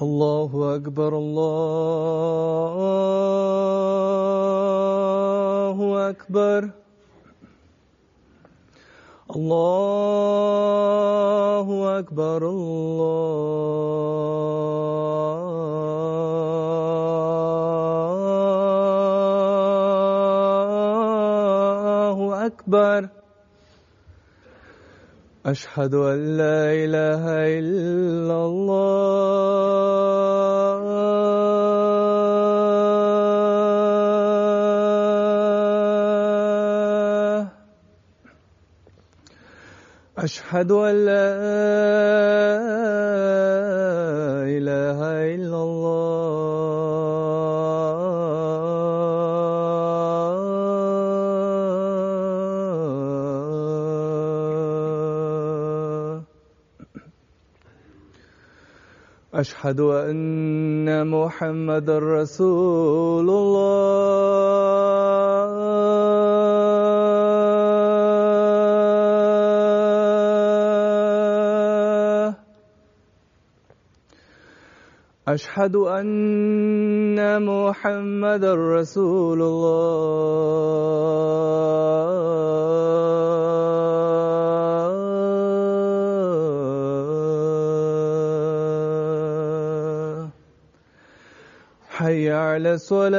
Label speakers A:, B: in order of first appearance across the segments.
A: الله أكبر الله أكبر الله أكبر الله أكبر أشهد أن لا إله إلا الله أشهد أن لا إله إلا الله أشهد أن محمد رسول الله أشهد أن محمد رسول الله حي على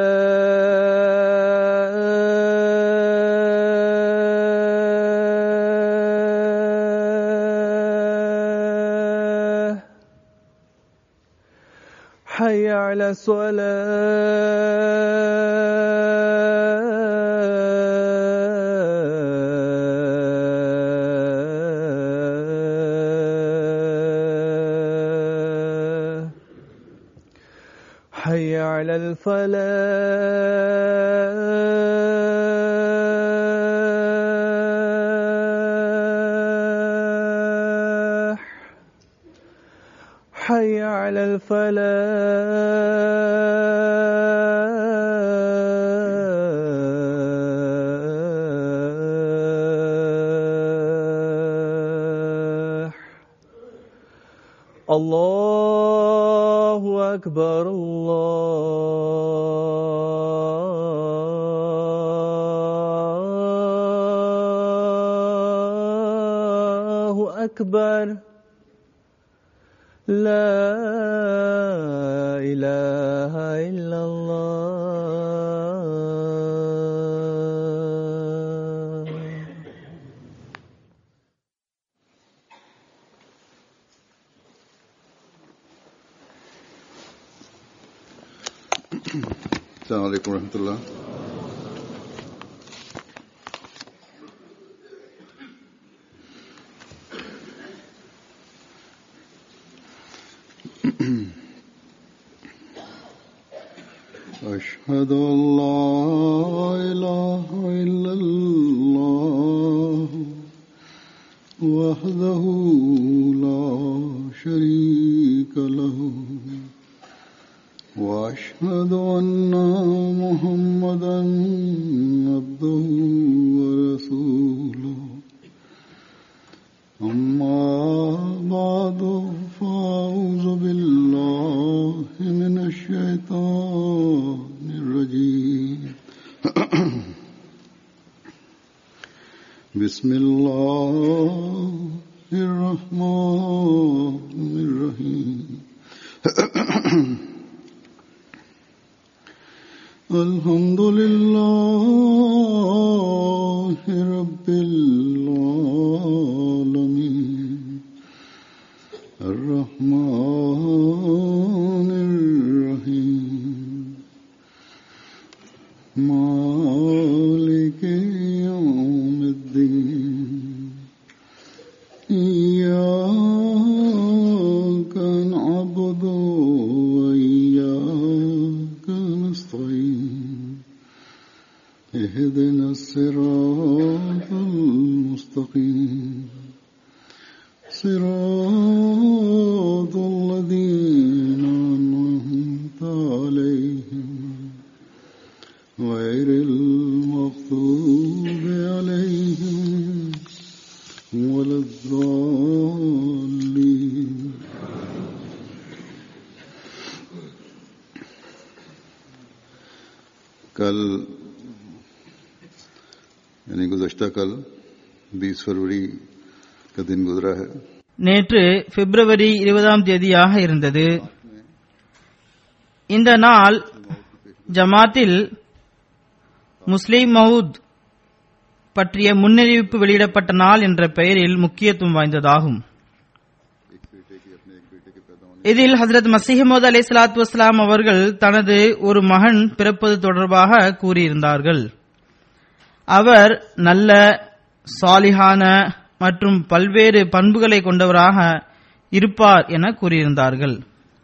A: الصلاة حي على الصلاة حي على الفلاح حي على الفلاح الله أكبر الله أكبر لا إله إلا الله
B: السلام عليكم ورحمة الله أشهد أن لا إله إلا الله وحده لا شريك له واشهد ان محمدا عبده ورسوله اما بعد فاعوذ بالله من الشيطان الرجيم بسم الله الرحمن الرحيم الحمد لله رب العالمين الرحمن الرحيم مالك يوم الدين إياك نعبد وإياك نستعين اهدنا الصراط المستقيم صراط الذين أنعمت عليهم غير المغضوب عليهم ولا الضالين यानी गुजश्ता कल 20 फरवरी का दिन गुजरा है
C: நேற்று பிப்ரவரி இருபதாம் தேதியாக இருந்தது இந்த நாள் ஜமாத்தில் முஸ்லிம் மவுத் பற்றிய முன்னறிவிப்பு வெளியிடப்பட்ட நாள் என்ற பெயரில் முக்கியத்துவம் வாய்ந்ததாகும் இதில் ஹசரத் மசீஹமது அலி சலாத்து வஸ்லாம் அவர்கள் தனது ஒரு மகன் பிறப்பது தொடர்பாக கூறியிருந்தார்கள் அவர் நல்ல சாலிஹான மற்றும் பல்வேறு பண்புகளை கொண்டவராக இருப்பார் என கூறியிருந்தார்கள்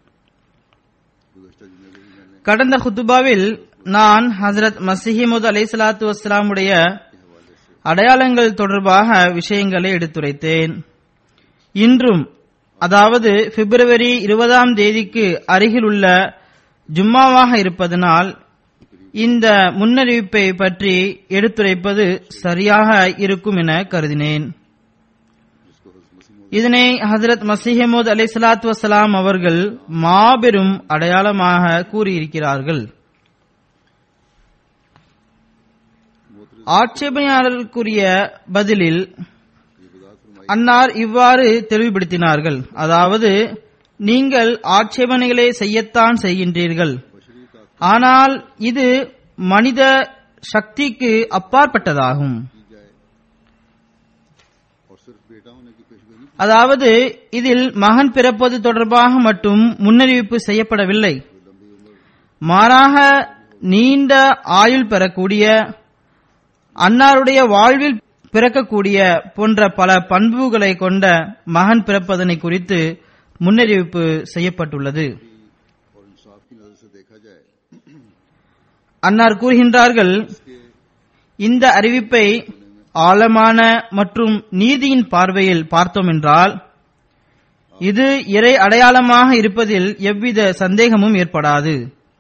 C: கடந்த குத்துபாவில் நான் ஹசரத் மசிஹிமுத் அலை சலாத்து வஸ்லாமுடைய அடையாளங்கள் தொடர்பாக விஷயங்களை எடுத்துரைத்தேன் இன்றும் அதாவது பிப்ரவரி இருபதாம் தேதிக்கு அருகிலுள்ள ஜும்மாவாக இருப்பதனால் இந்த முன்னறிவிப்பை பற்றி எடுத்துரைப்பது சரியாக இருக்கும் என கருதினேன் இதனை ஹசரத் மசிஹமூத் அலை சலாத்து வசலாம் அவர்கள் மாபெரும் அடையாளமாக கூறியிருக்கிறார்கள் ஆட்சேபனையாளருக்குரிய பதிலில் அன்னார் இவ்வாறு தெளிவுபடுத்தினார்கள் அதாவது நீங்கள் ஆட்சேபனைகளை செய்யத்தான் செய்கின்றீர்கள் ஆனால் இது மனித சக்திக்கு அப்பாற்பட்டதாகும் அதாவது இதில் மகன் பிறப்பது தொடர்பாக மட்டும் முன்னறிவிப்பு செய்யப்படவில்லை மாறாக நீண்ட ஆயுள் பெறக்கூடிய அன்னாருடைய வாழ்வில் பிறக்கக்கூடிய போன்ற பல பண்புகளை கொண்ட மகன் பிறப்பதனை குறித்து முன்னறிவிப்பு செய்யப்பட்டுள்ளது அன்னார் கூறுகின்றார்கள் இந்த அறிவிப்பை ஆழமான மற்றும் நீதியின் பார்வையில் பார்த்தோம் என்றால் இது இறை அடையாளமாக இருப்பதில் எவ்வித சந்தேகமும் ஏற்படாது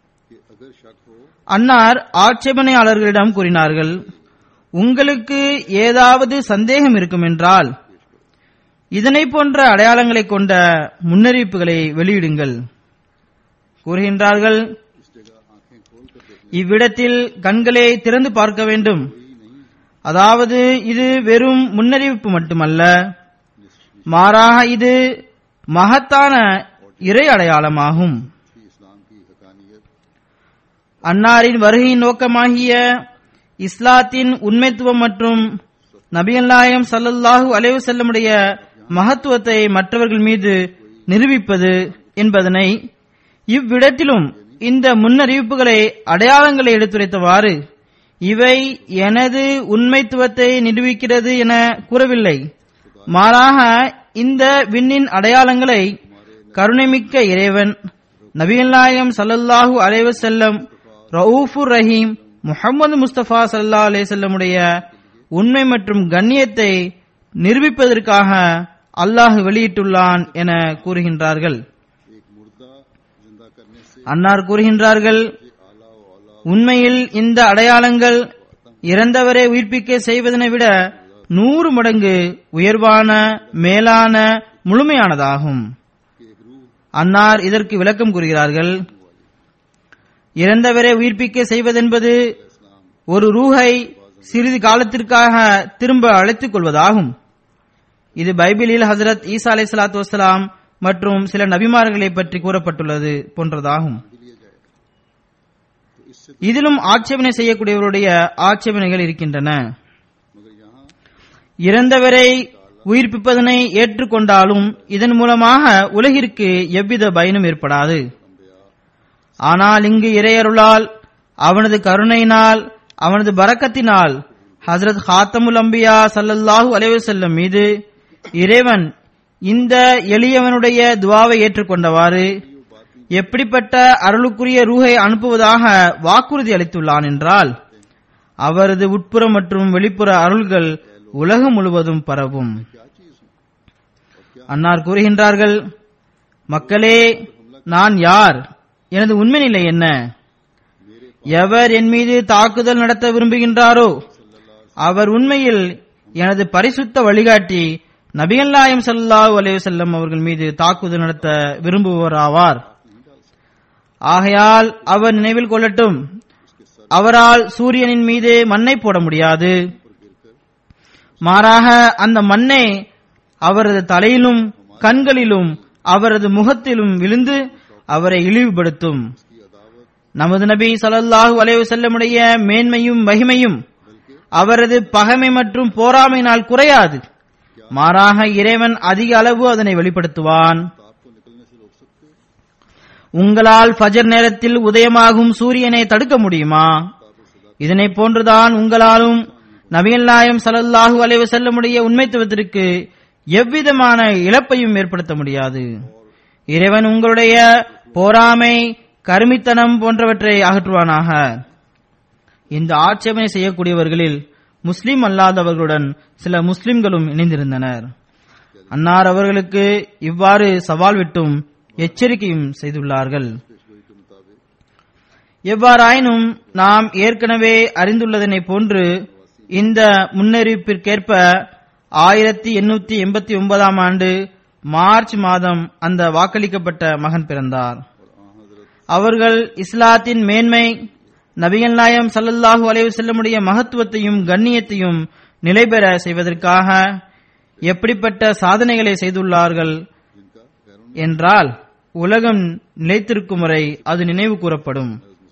C: அன்னார் ஆட்சேபனையாளர்களிடம் கூறினார்கள் உங்களுக்கு ஏதாவது சந்தேகம் இருக்கும் என்றால் இதனை போன்ற அடையாளங்களை கொண்ட முன்னறிவிப்புகளை வெளியிடுங்கள் கூறுகின்றார்கள் இவ்விடத்தில் கண்களை திறந்து பார்க்க வேண்டும் அதாவது இது வெறும் முன்னறிவிப்பு மட்டுமல்ல மாறாக இது மகத்தான இறை அடையாளமாகும் அன்னாரின் வருகையின் நோக்கமாகிய இஸ்லாத்தின் உண்மைத்துவம் மற்றும் நபியல்லாயம் சல்லல்லாஹு அலைவு செல்லமுடைய மகத்துவத்தை மற்றவர்கள் மீது நிரூபிப்பது என்பதனை இவ்விடத்திலும் இந்த முன்னறிவிப்புகளை அடையாளங்களை எடுத்துரைத்தவாறு இவை எனது உண்மைத்துவத்தை நிரூபிக்கிறது என கூறவில்லை மாறாக இந்த விண்ணின் அடையாளங்களை கருணைமிக்க இறைவன் நபியல்லாயம் சல்லல்லாஹு அலைவ செல்லம் ரவுஃபுர் ரஹீம் முகமது முஸ்தபா சல்லா அலே செல்லமுடைய உண்மை மற்றும் கண்ணியத்தை நிரூபிப்பதற்காக அல்லாஹ் வெளியிட்டுள்ளான் என கூறுகின்றார்கள் அன்னார் கூறுகின்றார்கள் உண்மையில் இந்த அடையாளங்கள் இறந்தவரை உயிர்ப்பிக்க செய்வதனை விட நூறு மடங்கு உயர்வான மேலான முழுமையானதாகும் அன்னார் இதற்கு விளக்கம் கூறுகிறார்கள் இறந்தவரை உயிர்ப்பிக்க செய்வதென்பது ஒரு ரூஹை சிறிது காலத்திற்காக திரும்ப அழைத்துக் கொள்வதாகும் இது பைபிளில் ஹசரத் ஈசா அலை சலாத்து வசலாம் மற்றும் சில நபிமார்களை பற்றி கூறப்பட்டுள்ளது போன்றதாகும் இதிலும் ஆட்சேபனை செய்யக்கூடியவருடைய ஆட்சேபனைகள் இருக்கின்றன இறந்தவரை உயிர்ப்பிப்பதனை ஏற்றுக்கொண்டாலும் இதன் மூலமாக உலகிற்கு எவ்வித பயனும் ஏற்படாது ஆனால் இங்கு இறையருளால் அவனது கருணையினால் அவனது பரக்கத்தினால் ஹசரத் ஹாத்தமுல் அம்பியா சல்லல்லாஹு அலைவு செல்லும் மீது இறைவன் இந்த எளியவனுடைய துவாவை ஏற்றுக்கொண்டவாறு எப்படிப்பட்ட அருளுக்குரிய ரூஹை அனுப்புவதாக வாக்குறுதி அளித்துள்ளான் என்றால் அவரது உட்புற மற்றும் வெளிப்புற அருள்கள் உலகம் முழுவதும் பரவும் அன்னார் கூறுகின்றார்கள் மக்களே நான் யார் எனது உண்மை நிலை என்ன எவர் என் மீது தாக்குதல் நடத்த விரும்புகின்றாரோ அவர் உண்மையில் எனது பரிசுத்த வழிகாட்டி நபிகல்லாயம் சல்லாஹூ அலைவசல்லம் அவர்கள் மீது தாக்குதல் நடத்த விரும்புவராவார் ஆகையால் அவர் நினைவில் கொள்ளட்டும் அவரால் சூரியனின் மீது மண்ணை போட முடியாது மாறாக அந்த மண்ணே அவரது தலையிலும் கண்களிலும் அவரது முகத்திலும் விழுந்து அவரை இழிவுபடுத்தும் நமது நபி ஸல்லல்லாஹு அலைஹி வஸல்லமுடைய மேன்மையும் மகிமையும் அவரது பகைமை மற்றும் போராமையினால் குறையாது மாறாக இறைவன் அதிக அளவு அதனை வெளிப்படுத்துவான் உங்களால் ஃபஜர் நேரத்தில் உதயமாகும் சூரியனை தடுக்க முடியுமா இதனை போன்றுதான் உங்களாலும் நபிகள் நாயம் ஸல்லல்லாஹு அலைஹி வஸல்லமுடைய உண்மைத்துவத்திற்கு எவ்விதமான இழப்பையும் ஏற்படுத்த முடியாது இறைவன் உங்களுடைய போராமை கருமித்தனம் போன்றவற்றை அகற்றுவானாக இந்த ஆட்சேபனை செய்யக்கூடியவர்களில் முஸ்லிம் அல்லாதவர்களுடன் சில முஸ்லிம்களும் இணைந்திருந்தனர் அன்னார் அவர்களுக்கு இவ்வாறு சவால் விட்டும் எச்சரிக்கையும் செய்துள்ளார்கள் எவ்வாறாயினும் நாம் ஏற்கனவே அறிந்துள்ளதனை போன்று இந்த முன்னறிவிப்பிற்கேற்ப ஆயிரத்தி எண்ணூத்தி எண்பத்தி ஒன்பதாம் ஆண்டு மார்ச் மாதம் அந்த வாக்களிக்கப்பட்ட மகன் பிறந்தார் அவர்கள் இஸ்லாத்தின் மேன்மை நபிகள் நாயம் ஸல்லல்லாஹு அலைஹி வஸல்லமுடைய மகத்துவத்தையும் கண்ணியத்தையும் நிலைபெற செய்வதற்காக எப்படிப்பட்ட சாதனைகளை செய்துள்ளார்கள் என்றால் உலகம் நிலைத்திருக்கும் வரை அது நினைவு கூறப்படும்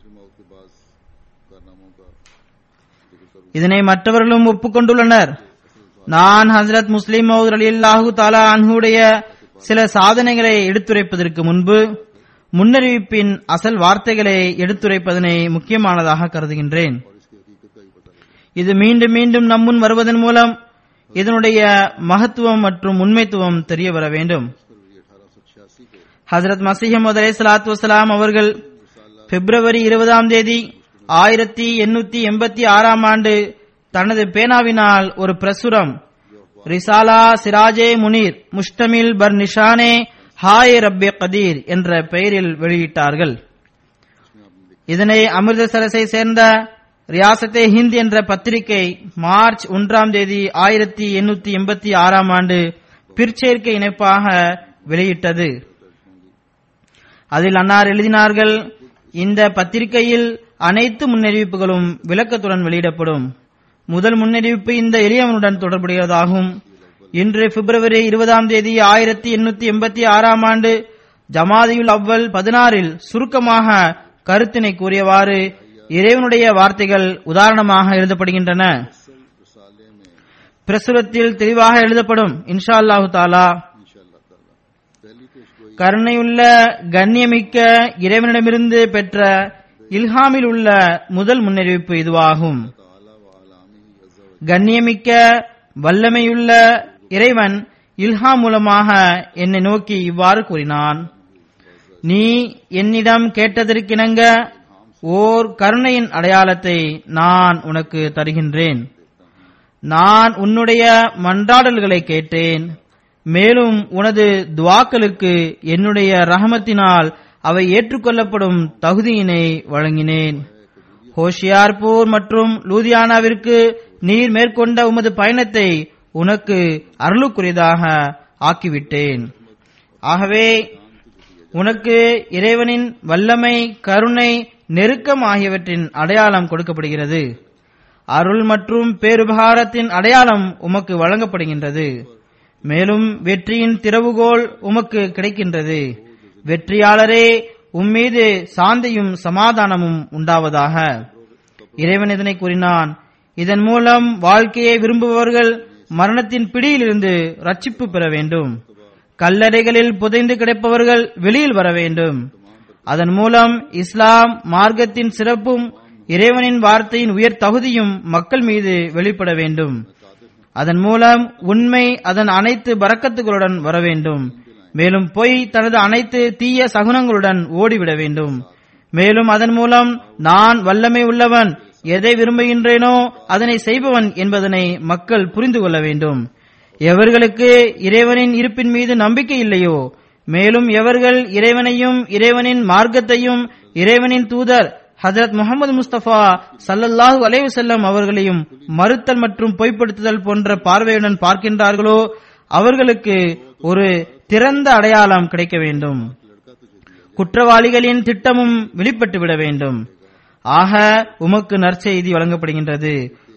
C: இதனை மற்றவர்களும் ஒப்புக்கொண்டுள்ளனர் நான் ஹசரத் முஸ்லிம் மௌத் அலில்லாஹு தாலா அன்ஹுடைய சில சாதனைகளை எடுத்துரைப்பதற்கு முன்பு முன்னறிவிப்பின் அசல் வார்த்தைகளை எடுத்துரைப்பதனை முக்கியமானதாக கருதுகின்றேன் இது மீண்டும் மீண்டும் நம்முன் வருவதன் மூலம் இதனுடைய மகத்துவம் மற்றும் உண்மைத்துவம் தெரிய வர வேண்டும் ஹசரத் மசீஹமது அலை சலாத்து வசலாம் அவர்கள் பிப்ரவரி இருபதாம் தேதி ஆயிரத்தி எண்ணூத்தி எண்பத்தி ஆறாம் ஆண்டு தனது பேனாவினால் ஒரு பிரசுரம் ரிசாலா சிராஜே முனீர் முஷ்டமில் பர் நிஷானே ஹாய் ரப்பே கதீர் என்ற பெயரில் வெளியிட்டார்கள் இதனை அமிர்தசரஸை சேர்ந்த ரியாசத்தே ஹிந்த் என்ற பத்திரிகை மார்ச் ஒன்றாம் தேதி ஆயிரத்தி எண்ணூத்தி எண்பத்தி ஆறாம் ஆண்டு பிற்சேர்க்கை இணைப்பாக வெளியிட்டது அதில் அன்னார் எழுதினார்கள் இந்த பத்திரிகையில் அனைத்து முன்னறிவிப்புகளும் விளக்கத்துடன் வெளியிடப்படும் முதல் முன்னறிவிப்பு இந்த எளியவனுடன் தொடர்புடையதாகும் இன்று பிப்ரவரி இருபதாம் தேதி ஆயிரத்தி எண்ணூத்தி எண்பத்தி ஆறாம் ஆண்டு ஜமாதியுல் அவ்வல் பதினாறில் சுருக்கமாக கருத்தினை கூறியவாறு இறைவனுடைய வார்த்தைகள் உதாரணமாக எழுதப்படுகின்றன பிரசுரத்தில் தெளிவாக எழுதப்படும் இன்ஷா அல்லாஹு தாலா கருணையுள்ள கண்ணியமிக்க இறைவனிடமிருந்து பெற்ற இல்ஹாமில் உள்ள முதல் முன்னறிவிப்பு இதுவாகும் கண்ணியமிக்க வல்லமையுள்ள இறைவன் இல்ஹாம் மூலமாக என்னை நோக்கி இவ்வாறு கூறினான் நீ என்னிடம் கேட்டதற்கிணங்க ஓர் கருணையின் அடையாளத்தை நான் உனக்கு தருகின்றேன் நான் உன்னுடைய மன்றாடல்களை கேட்டேன் மேலும் உனது துவாக்களுக்கு என்னுடைய ரஹமத்தினால் அவை ஏற்றுக்கொள்ளப்படும் தகுதியினை வழங்கினேன் ஹோஷியார்பூர் மற்றும் லூதியானாவிற்கு நீர் மேற்கொண்ட உமது பயணத்தை உனக்கு அருளுக்குரியதாக ஆக்கிவிட்டேன் ஆகவே உனக்கு இறைவனின் வல்லமை கருணை நெருக்கம் ஆகியவற்றின் அடையாளம் கொடுக்கப்படுகிறது அருள் மற்றும் பேருபகாரத்தின் அடையாளம் உமக்கு வழங்கப்படுகின்றது மேலும் வெற்றியின் திறவுகோல் உமக்கு கிடைக்கின்றது வெற்றியாளரே உம்மீது சாந்தியும் சமாதானமும் உண்டாவதாக இறைவன் இதனை கூறினான் இதன் மூலம் வாழ்க்கையை விரும்புபவர்கள் மரணத்தின் பிடியிலிருந்து ரட்சிப்பு பெற வேண்டும் கல்லறைகளில் புதைந்து கிடப்பவர்கள் வெளியில் வர வேண்டும் அதன் மூலம் இஸ்லாம் மார்க்கத்தின் சிறப்பும் இறைவனின் வார்த்தையின் உயர் தகுதியும் மக்கள் மீது வெளிப்பட வேண்டும் அதன் மூலம் உண்மை அதன் அனைத்து பறக்கத்துகளுடன் வர வேண்டும் மேலும் பொய் தனது அனைத்து தீய சகுனங்களுடன் ஓடிவிட வேண்டும் மேலும் அதன் மூலம் நான் வல்லமை உள்ளவன் எதை விரும்புகின்றேனோ அதனை செய்பவன் என்பதனை மக்கள் புரிந்து கொள்ள வேண்டும் எவர்களுக்கு இறைவனின் இருப்பின் மீது நம்பிக்கை இல்லையோ மேலும் எவர்கள் இறைவனையும் இறைவனின் மார்க்கத்தையும் இறைவனின் தூதர் ஹஜரத் முகமது முஸ்தபா சல்லல்லாஹு அலைஹி செல்லம் அவர்களையும் மறுத்தல் மற்றும் பொய்ப்படுத்துதல் போன்ற பார்வையுடன் பார்க்கின்றார்களோ அவர்களுக்கு ஒரு திறந்த அடையாளம் கிடைக்க வேண்டும் குற்றவாளிகளின் திட்டமும் வெளிப்பட்டு விட வேண்டும் ஆக உமக்கு நற்செய்தி வழங்கப்படுகின்றது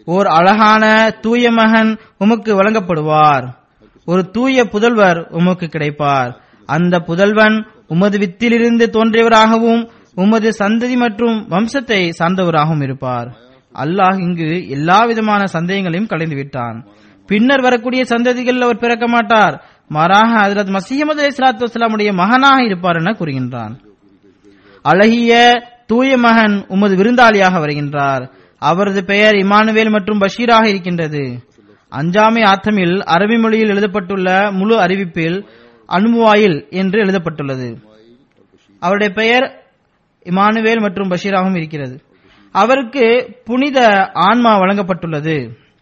C: ஓர் அழகான தூய மகன் உமக்கு வழங்கப்படுவார் ஒரு தூய புதல்வர் உமக்கு கிடைப்பார் அந்த புதல்வன் உமது வித்திலிருந்து தோன்றியவராகவும் உமது சந்ததி மற்றும் வம்சத்தை சார்ந்தவராகவும் இருப்பார் அல்லாஹ் இங்கு எல்லா விதமான சந்தேகங்களையும் கலைந்து விட்டான் பின்னர் வரக்கூடிய சந்ததிகள் அவர் பிறக்க மாட்டார் மாறாக ஹஜரத் மசீமது அலி சலாத்து வஸ்லாமுடைய மகனாக இருப்பார் என கூறுகின்றான் அழகிய தூய மகன் உமது விருந்தாளியாக வருகின்றார் அவரது பெயர் இமானுவேல் மற்றும் பஷீராக இருக்கின்றது அஞ்சாமை ஆத்தமில் அரபி மொழியில் எழுதப்பட்டுள்ள முழு அறிவிப்பில் அனுமுவாயில் என்று எழுதப்பட்டுள்ளது அவருடைய பெயர் இமானுவேல் மற்றும் பஷீராகவும் இருக்கிறது அவருக்கு புனித ஆன்மா வழங்கப்பட்டுள்ளது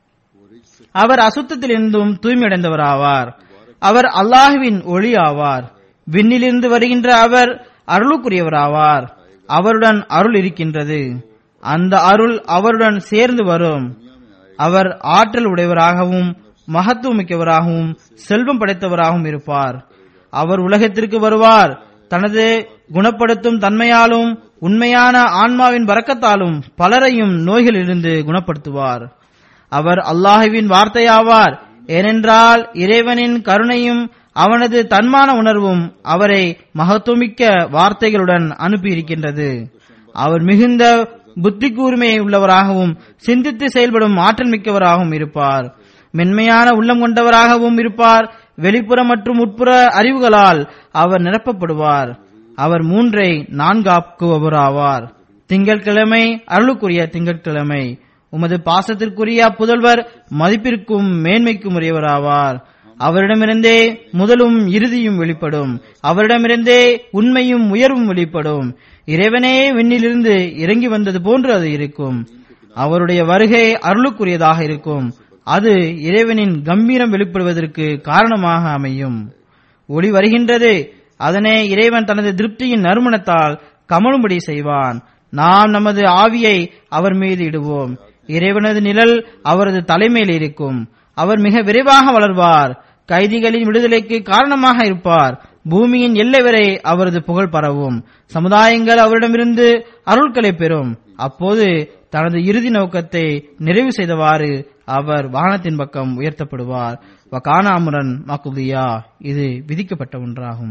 C: அவர் அசுத்தத்திலிருந்தும் தூய்மையடைந்தவராவார் அவர் அல்லாஹுவின் ஒளி ஆவார் விண்ணிலிருந்து வருகின்ற அவர் அருளுக்குரியவராவார் அவருடன் அருள் இருக்கின்றது அந்த அருள் அவருடன் சேர்ந்து வரும் அவர் ஆற்றல் உடையவராகவும் மகத்துவமிக்கவராகவும் செல்வம் படைத்தவராகவும் இருப்பார் அவர் உலகத்திற்கு வருவார் தனது குணப்படுத்தும் தன்மையாலும் உண்மையான ஆன்மாவின் வரக்கத்தாலும் பலரையும் நோய்களிலிருந்து குணப்படுத்துவார் அவர் அல்லாஹுவின் வார்த்தையாவார் ஏனென்றால் இறைவனின் கருணையும் அவனது தன்மான உணர்வும் அவரை மகத்துவமிக்க வார்த்தைகளுடன் அனுப்பியிருக்கின்றது அவர் மிகுந்த புத்தி கூர்மையை உள்ளவராகவும் சிந்தித்து செயல்படும் ஆற்றல் மிக்கவராகவும் இருப்பார் மென்மையான உள்ளம் கொண்டவராகவும் இருப்பார் வெளிப்புற மற்றும் உட்புற அறிவுகளால் அவர் நிரப்பப்படுவார் அவர் மூன்றை நான்காக்குபவராவார் திங்கட்கிழமை அருளுக்குரிய திங்கட்கிழமை உமது பாசத்திற்குரிய புதல்வர் மதிப்பிற்கும் மேன்மைக்கும் உரியவராவார் அவரிடமிருந்தே முதலும் இறுதியும் வெளிப்படும் அவரிடமிருந்தே உண்மையும் உயர்வும் வெளிப்படும் இறைவனே விண்ணிலிருந்து இறங்கி வந்தது போன்று அது இருக்கும் அவருடைய வருகை அருளுக்குரியதாக இருக்கும் அது இறைவனின் கம்பீரம் வெளிப்படுவதற்கு காரணமாக அமையும் ஒளி வருகின்றது அதனை இறைவன் தனது திருப்தியின் நறுமணத்தால் கமழும்படி செய்வான் நாம் நமது ஆவியை அவர் மீது இடுவோம் இறைவனது நிழல் அவரது தலைமையில் இருக்கும் அவர் மிக விரைவாக வளர்வார் கைதிகளின் விடுதலைக்கு காரணமாக இருப்பார் பூமியின் எல்லை வரை அவரது புகழ் பரவும் சமுதாயங்கள் அவரிடமிருந்து அருள்களை பெறும் அப்போது தனது இறுதி நோக்கத்தை நிறைவு செய்தவாறு அவர் வானத்தின் பக்கம் உயர்த்தப்படுவார் வகானாமுரன் மக்குதியா இது விதிக்கப்பட்ட ஒன்றாகும்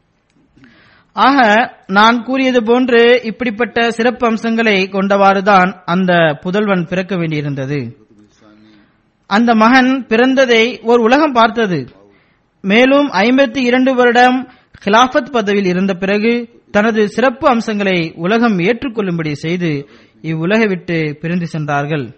C: ஆக நான் கூறியது போன்று இப்படிப்பட்ட சிறப்பு அம்சங்களை கொண்டவாறுதான் அந்த புதல்வன் பிறக்க வேண்டியிருந்தது அந்த மகன் பிறந்ததை ஒரு உலகம் பார்த்தது மேலும் ஐம்பத்தி இரண்டு வருடம் கிலாஃபத் பதவியில் இருந்த பிறகு தனது சிறப்பு அம்சங்களை உலகம் ஏற்றுக்கொள்ளும்படி செய்து இவ்வுலகை விட்டு பிரிந்து சென்றார்கள்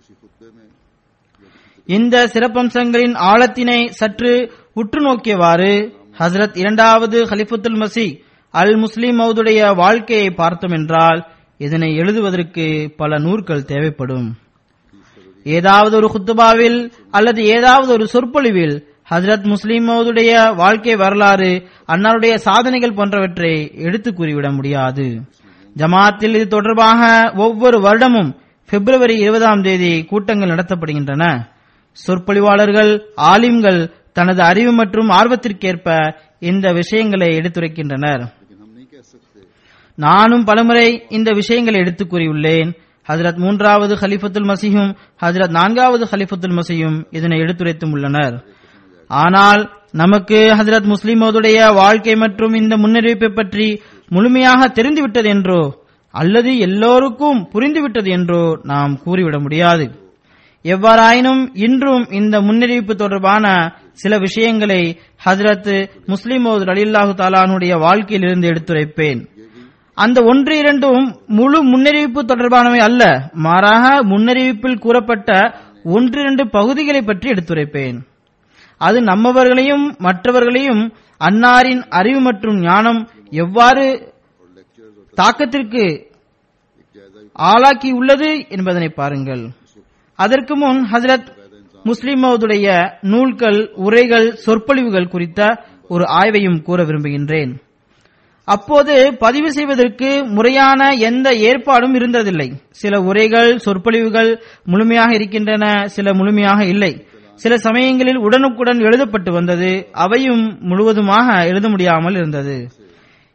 C: இந்த சிறப்பம்சங்களின் ஆழத்தினை சற்று உற்று நோக்கியவாறு ஹசரத் இரண்டாவது ஹலிஃபுத்துல் மசி அல் முஸ்லிம் மௌதுடைய வாழ்க்கையை பார்த்தோம் என்றால் இதனை எழுதுவதற்கு பல நூற்கள் தேவைப்படும் ஏதாவது ஒரு குத்துபாவில் அல்லது ஏதாவது ஒரு சொற்பொழிவில் ஹஜரத் முஸ்லிம் மௌதுடைய வாழ்க்கை வரலாறு அன்னாருடைய சாதனைகள் போன்றவற்றை எடுத்து கூறிவிட முடியாது ஜமாத்தில் இது தொடர்பாக ஒவ்வொரு வருடமும் பிப்ரவரி இருபதாம் தேதி கூட்டங்கள் நடத்தப்படுகின்றன சொற்பொழிவாளர்கள் ஆலிம்கள் தனது அறிவு மற்றும் ஆர்வத்திற்கேற்ப இந்த விஷயங்களை எடுத்துரைக்கின்றனர் நானும் பலமுறை இந்த விஷயங்களை எடுத்து கூறியுள்ளேன் ஹஜரத் மூன்றாவது ஹலிஃபத்துல் மசியும் ஹஜரத் நான்காவது ஹலிஃபத்துல் மசியும் இதனை எடுத்துரைத்தும் உள்ளனர் ஆனால் நமக்கு ஹஜரத் முஸ்லிமோதுடைய வாழ்க்கை மற்றும் இந்த முன்னறிவிப்பை பற்றி முழுமையாக தெரிந்துவிட்டது என்றோ அல்லது எல்லோருக்கும் புரிந்துவிட்டது என்றோ நாம் கூறிவிட முடியாது எவ்வாறாயினும் இன்றும் இந்த முன்னறிவிப்பு தொடர்பான சில விஷயங்களை ஹஜரத் முஸ்லிமோது அலில்லாஹு தாலானுடைய வாழ்க்கையிலிருந்து எடுத்துரைப்பேன் அந்த ஒன்று இரண்டும் முழு முன்னறிவிப்பு தொடர்பானவை அல்ல மாறாக முன்னறிவிப்பில் கூறப்பட்ட ஒன்றிரண்டு பகுதிகளை பற்றி எடுத்துரைப்பேன் அது நம்மவர்களையும் மற்றவர்களையும் அன்னாரின் அறிவு மற்றும் ஞானம் எவ்வாறு தாக்கத்திற்கு ஆளாக்கி உள்ளது என்பதனை பாருங்கள் அதற்கு முன் ஹசரத் முஸ்லிமோதுடைய நூல்கள் உரைகள் சொற்பொழிவுகள் குறித்த ஒரு ஆய்வையும் கூற விரும்புகின்றேன் அப்போது பதிவு செய்வதற்கு முறையான எந்த ஏற்பாடும் இருந்ததில்லை சில உரைகள் சொற்பொழிவுகள் முழுமையாக இருக்கின்றன சில முழுமையாக இல்லை சில சமயங்களில் உடனுக்குடன் எழுதப்பட்டு வந்தது அவையும் முழுவதுமாக எழுத முடியாமல் இருந்தது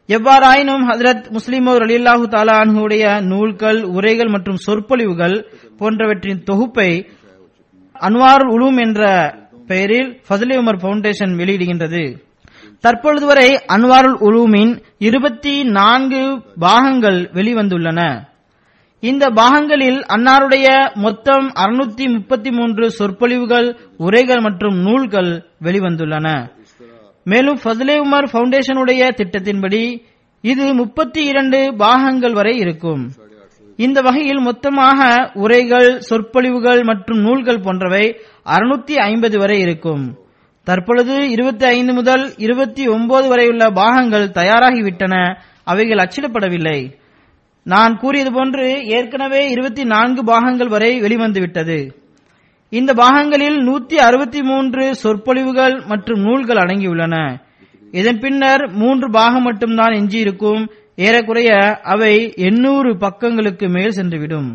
C: எவ்வாறாயினும் ஹஜரத் முஸ்லிமோர் அலில்லாஹு தாலானுடைய நூல்கள் உரைகள் மற்றும் சொற்பொழிவுகள் போன்றவற்றின் தொகுப்பை அன்வாருல் உலூம் என்ற பெயரில் ஃபசலி உமர் பவுண்டேஷன் வெளியிடுகின்றது தற்பொழுது வரை அன்வாருல் உலூமின் இருபத்தி நான்கு பாகங்கள் வெளிவந்துள்ளன இந்த பாகங்களில் அன்னாருடைய மொத்தம் அறுநூத்தி முப்பத்தி மூன்று சொற்பொழிவுகள் உரைகள் மற்றும் நூல்கள் வெளிவந்துள்ளன மேலும் ஃபஸ்லே உமர் பவுண்டேஷனுடைய திட்டத்தின்படி இது முப்பத்தி இரண்டு பாகங்கள் வரை இருக்கும் இந்த வகையில் மொத்தமாக உரைகள் சொற்பொழிவுகள் மற்றும் நூல்கள் போன்றவை அறுநூத்தி ஐம்பது வரை இருக்கும் தற்பொழுது இருபத்தி ஐந்து முதல் இருபத்தி ஒன்பது வரையுள்ள பாகங்கள் தயாராகிவிட்டன அவைகள் அச்சிடப்படவில்லை நான் கூறியது போன்று ஏற்கனவே இருபத்தி நான்கு பாகங்கள் வரை வெளிவந்துவிட்டது இந்த பாகங்களில் நூத்தி அறுபத்தி மூன்று சொற்பொழிவுகள் மற்றும் நூல்கள் அடங்கியுள்ளன இதன் பின்னர் மூன்று பாகம் மட்டும்தான் எஞ்சியிருக்கும் ஏறக்குறைய அவை எண்ணூறு பக்கங்களுக்கு மேல் சென்றுவிடும்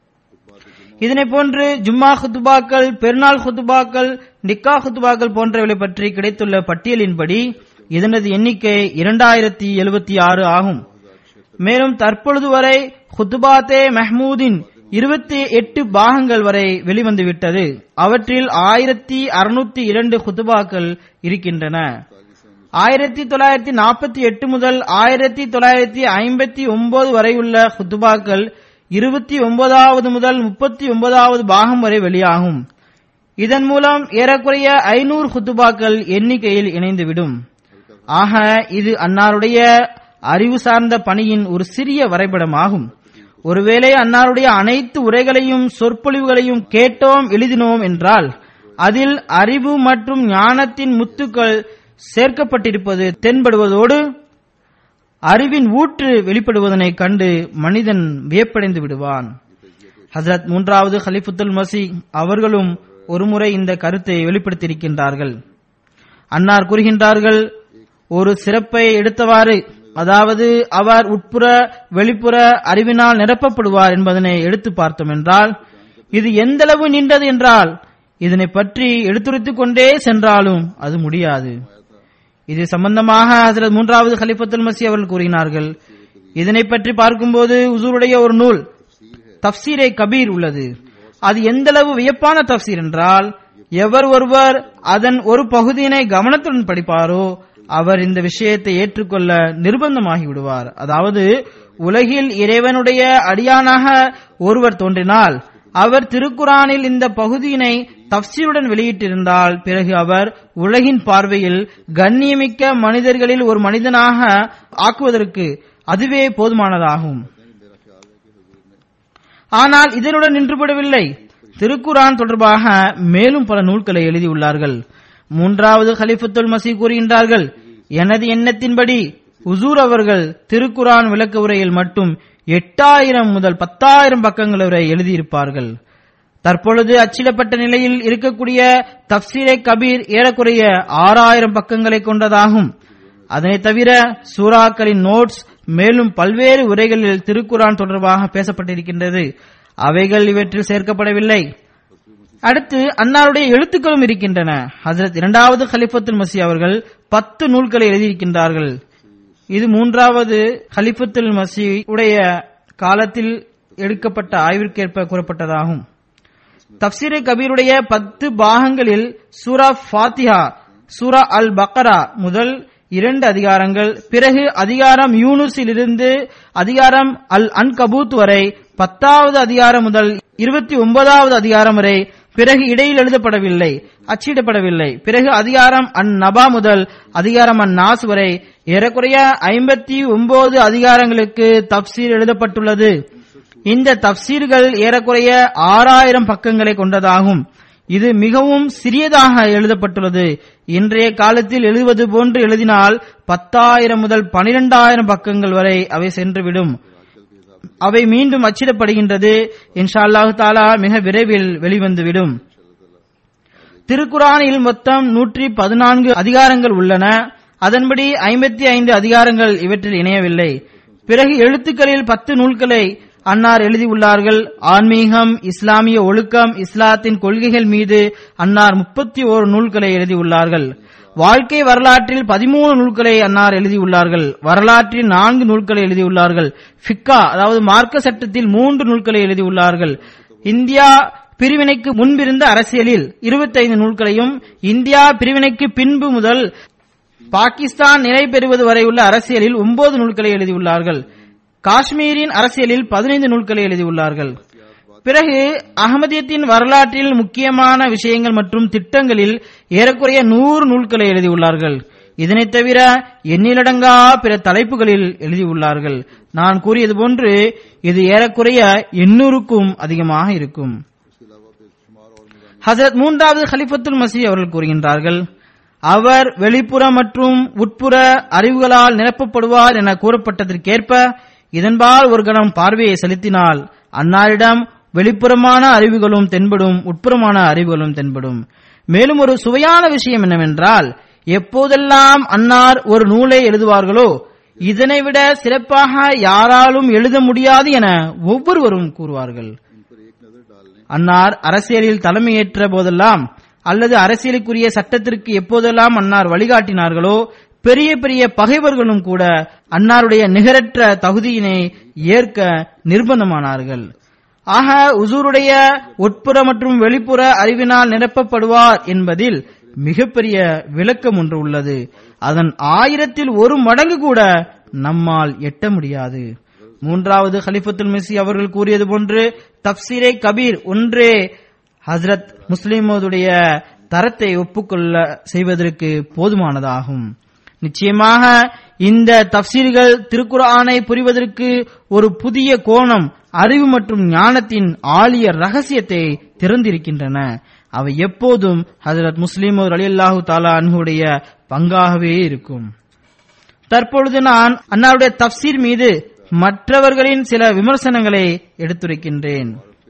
C: இதனை போன்று ஜும்மா குத்துபாக்கள் பெருநாள் குத்துபாக்கள் நிக்கா குத்துபாக்கள் போன்றவை பற்றி கிடைத்துள்ள பட்டியலின்படி இதனது எண்ணிக்கை இரண்டாயிரத்தி எழுபத்தி ஆறு ஆகும் மேலும் தற்பொழுது வரை ஹுத்துபாத்தே மெஹமூதின் இருபத்தி எட்டு பாகங்கள் வரை வெளிவந்துவிட்டது அவற்றில் ஆயிரத்தி அறுநூத்தி இரண்டு ஹுத்துபாக்கள் இருக்கின்றன ஆயிரத்தி தொள்ளாயிரத்தி நாற்பத்தி எட்டு முதல் ஆயிரத்தி தொள்ளாயிரத்தி ஐம்பத்தி ஒன்பது வரை உள்ள ஹுத்துபாக்கள் இருபத்தி ஒன்பதாவது முதல் முப்பத்தி ஒன்பதாவது பாகம் வரை வெளியாகும் இதன் மூலம் ஏறக்குறைய ஐநூறு ஹுத்துபாக்கள் எண்ணிக்கையில் இணைந்துவிடும் ஆக இது அன்னாருடைய அறிவு சார்ந்த பணியின் ஒரு சிறிய வரைபடமாகும் ஒருவேளை அன்னாருடைய அனைத்து உரைகளையும் சொற்பொழிவுகளையும் கேட்டோம் எழுதினோம் என்றால் அதில் அறிவு மற்றும் ஞானத்தின் முத்துக்கள் சேர்க்கப்பட்டிருப்பது தென்படுவதோடு அறிவின் ஊற்று வெளிப்படுவதனை கண்டு மனிதன் வியப்படைந்து விடுவான் ஹசரத் மூன்றாவது ஹலிஃபுத்துல் மசி அவர்களும் ஒருமுறை இந்த கருத்தை வெளிப்படுத்தியிருக்கின்றார்கள் அன்னார் கூறுகின்றார்கள் ஒரு சிறப்பை எடுத்தவாறு அதாவது அவர் உட்புற வெளிப்புற அறிவினால் நிரப்பப்படுவார் என்பதனை எடுத்து பார்த்தோம் என்றால் இது எந்தளவு நின்றது என்றால் இதனை பற்றி எடுத்துரைத்துக் கொண்டே சென்றாலும் அது முடியாது இது சம்பந்தமாக ஹசரத் மூன்றாவது ஹலிஃபத்துல் மசி அவர்கள் கூறினார்கள் இதனை பற்றி பார்க்கும்போது உசூருடைய ஒரு நூல் தப்சீரே கபீர் உள்ளது அது எந்தளவு வியப்பான தப்சீர் என்றால் எவர் ஒருவர் அதன் ஒரு பகுதியினை கவனத்துடன் படிப்பாரோ அவர் இந்த விஷயத்தை ஏற்றுக்கொள்ள நிர்பந்தமாகி விடுவார் அதாவது உலகில் இறைவனுடைய அடியானாக ஒருவர் தோன்றினால் அவர் திருக்குரானில் இந்த பகுதியினை தப்சீருடன் வெளியிட்டிருந்தால் பிறகு அவர் உலகின் பார்வையில் கண்ணியமிக்க மனிதர்களில் ஒரு மனிதனாக ஆக்குவதற்கு அதுவே போதுமானதாகும் ஆனால் இதனுடன் நின்றுவிடவில்லை திருக்குரான் தொடர்பாக மேலும் பல நூல்களை எழுதியுள்ளார்கள் மூன்றாவது ஹலிஃபத்துல் மசி கூறுகின்றார்கள் எனது எண்ணத்தின்படி உசூர் அவர்கள் திருக்குரான் விளக்க உரையில் மட்டும் எட்டாயிரம் முதல் பத்தாயிரம் பக்கங்கள் வரை எழுதியிருப்பார்கள் தற்பொழுது அச்சிடப்பட்ட நிலையில் இருக்கக்கூடிய தப்சீரே கபீர் ஏறக்குறைய ஆறாயிரம் பக்கங்களை கொண்டதாகும் அதனை தவிர சூறாக்களின் நோட்ஸ் மேலும் பல்வேறு உரைகளில் திருக்குரான் தொடர்பாக பேசப்பட்டிருக்கின்றது அவைகள் இவற்றில் சேர்க்கப்படவில்லை அடுத்து அன்னாருடைய எழுத்துக்களும் இருக்கின்றன ஹசரத் இரண்டாவது ஹலிஃபத்துல் மசி அவர்கள் பத்து நூல்களை எழுதியிருக்கின்றார்கள் இது மூன்றாவது ஹலிஃபத்துல் மசி உடைய காலத்தில் எடுக்கப்பட்ட ஆய்விற்கேற்ப கூறப்பட்டதாகும் தப்சீரே கபீருடைய பத்து பாகங்களில் சூரா ஃபாத்திஹா சூரா அல் பக்கரா முதல் இரண்டு அதிகாரங்கள் பிறகு அதிகாரம் யூனுஸில் இருந்து அதிகாரம் அல் அன்கபூத் வரை பத்தாவது அதிகாரம் முதல் இருபத்தி ஒன்பதாவது அதிகாரம் வரை பிறகு இடையில் எழுதப்படவில்லை அச்சிடப்படவில்லை பிறகு அதிகாரம் அன் நபா முதல் அதிகாரம் அன் நாஸ் வரை ஏறக்குறைய ஐம்பத்தி ஒன்பது அதிகாரங்களுக்கு தப்சீர் எழுதப்பட்டுள்ளது இந்த தப்சீர்கள் ஏறக்குறைய ஆறாயிரம் பக்கங்களை கொண்டதாகும் இது மிகவும் சிறியதாக எழுதப்பட்டுள்ளது இன்றைய காலத்தில் எழுதுவது போன்று எழுதினால் பத்தாயிரம் முதல் பனிரெண்டாயிரம் பக்கங்கள் வரை அவை சென்றுவிடும் அவை மீண்டும் அச்சிடப்படுகின்றது இன்ஷா அல்லாஹு தாலா மிக விரைவில் வெளிவந்துவிடும் திருக்குரானில் மொத்தம் நூற்றி பதினான்கு அதிகாரங்கள் உள்ளன அதன்படி ஐம்பத்தி ஐந்து அதிகாரங்கள் இவற்றில் இணையவில்லை பிறகு எழுத்துக்களில் பத்து நூல்களை அன்னார் எழுதியுள்ளார்கள் ஆன்மீகம் இஸ்லாமிய ஒழுக்கம் இஸ்லாத்தின் கொள்கைகள் மீது அன்னார் முப்பத்தி ஓரு நூல்களை எழுதியுள்ளார்கள் வாழ்க்கை வரலாற்றில் பதிமூணு நூல்களை அன்னார் எழுதியுள்ளார்கள் வரலாற்றில் நான்கு நூல்களை எழுதியுள்ளார்கள் ஃபிக்கா அதாவது மார்க்க சட்டத்தில் மூன்று நூல்களை எழுதியுள்ளார்கள் இந்தியா பிரிவினைக்கு முன்பிருந்த அரசியலில் 25 நூல்களையும் இந்தியா பிரிவினைக்கு பின்பு முதல் பாகிஸ்தான் நிலை பெறுவது வரை உள்ள அரசியலில் ஒன்பது நூல்களை எழுதியுள்ளார்கள் காஷ்மீரின் அரசியலில் பதினைந்து நூல்களை எழுதியுள்ளார்கள் பிறகு அகமதியத்தின் வரலாற்றில் முக்கியமான விஷயங்கள் மற்றும் திட்டங்களில் ஏறக்குறைய நூறு நூல்களை எழுதியுள்ளார்கள் இதனைத் தவிர எண்ணிலடங்கா பிற தலைப்புகளில் எழுதியுள்ளார்கள் நான் கூறியது போன்று இது ஏறக்குறைய எண்ணூறுக்கும் அதிகமாக இருக்கும் ஹசரத் மூன்றாவது ஹலிஃபத்துல் மசி அவர்கள் கூறுகின்றார்கள் அவர் வெளிப்புற மற்றும் உட்புற அறிவுகளால் நிரப்பப்படுவார் என கூறப்பட்டதற்கேற்ப இதன்பால் ஒரு கணம் பார்வையை செலுத்தினால் அன்னாரிடம் வெளிப்புறமான அறிவுகளும் தென்படும் உட்புறமான அறிவுகளும் தென்படும் மேலும் ஒரு சுவையான விஷயம் என்னவென்றால் எப்போதெல்லாம் அன்னார் ஒரு நூலை எழுதுவார்களோ இதனை விட சிறப்பாக யாராலும் எழுத முடியாது என ஒவ்வொருவரும் கூறுவார்கள் அன்னார் அரசியலில் தலைமையேற்ற போதெல்லாம் அல்லது அரசியலுக்குரிய சட்டத்திற்கு எப்போதெல்லாம் அன்னார் வழிகாட்டினார்களோ பெரிய பெரிய பகைவர்களும் கூட அன்னாருடைய நிகரற்ற தகுதியினை ஏற்க நிர்பந்தமானார்கள் ஆக உசூருடைய உட்புற மற்றும் வெளிப்புற அறிவினால் நிரப்பப்படுவார் என்பதில் மிகப்பெரிய விளக்கம் ஒன்று உள்ளது அதன் ஆயிரத்தில் ஒரு மடங்கு கூட நம்மால் எட்ட முடியாது மூன்றாவது ஹலிஃபத்துல் மிசி அவர்கள் கூறியது போன்று தப்சீரே கபீர் ஒன்றே ஹஸ்ரத் முஸ்லிமோதுடைய தரத்தை ஒப்புக்கொள்ள செய்வதற்கு போதுமானதாகும் நிச்சயமாக இந்த தப்சீர்கள் திருக்குர்ஆனை புரிவதற்கு ஒரு புதிய கோணம் அறிவு மற்றும் ஞானத்தின் ஆழிய ரகசியத்தை திறந்திருக்கின்றன அவை எப்போதும் ஹசரத் முஸ்லிம் அலியல்லாஹு தாலா அன்ஹுடைய பங்காகவே இருக்கும் தற்பொழுது நான் அன்னாருடைய தப்சீர் மீது மற்றவர்களின் சில விமர்சனங்களை எடுத்துரைக்கின்றேன்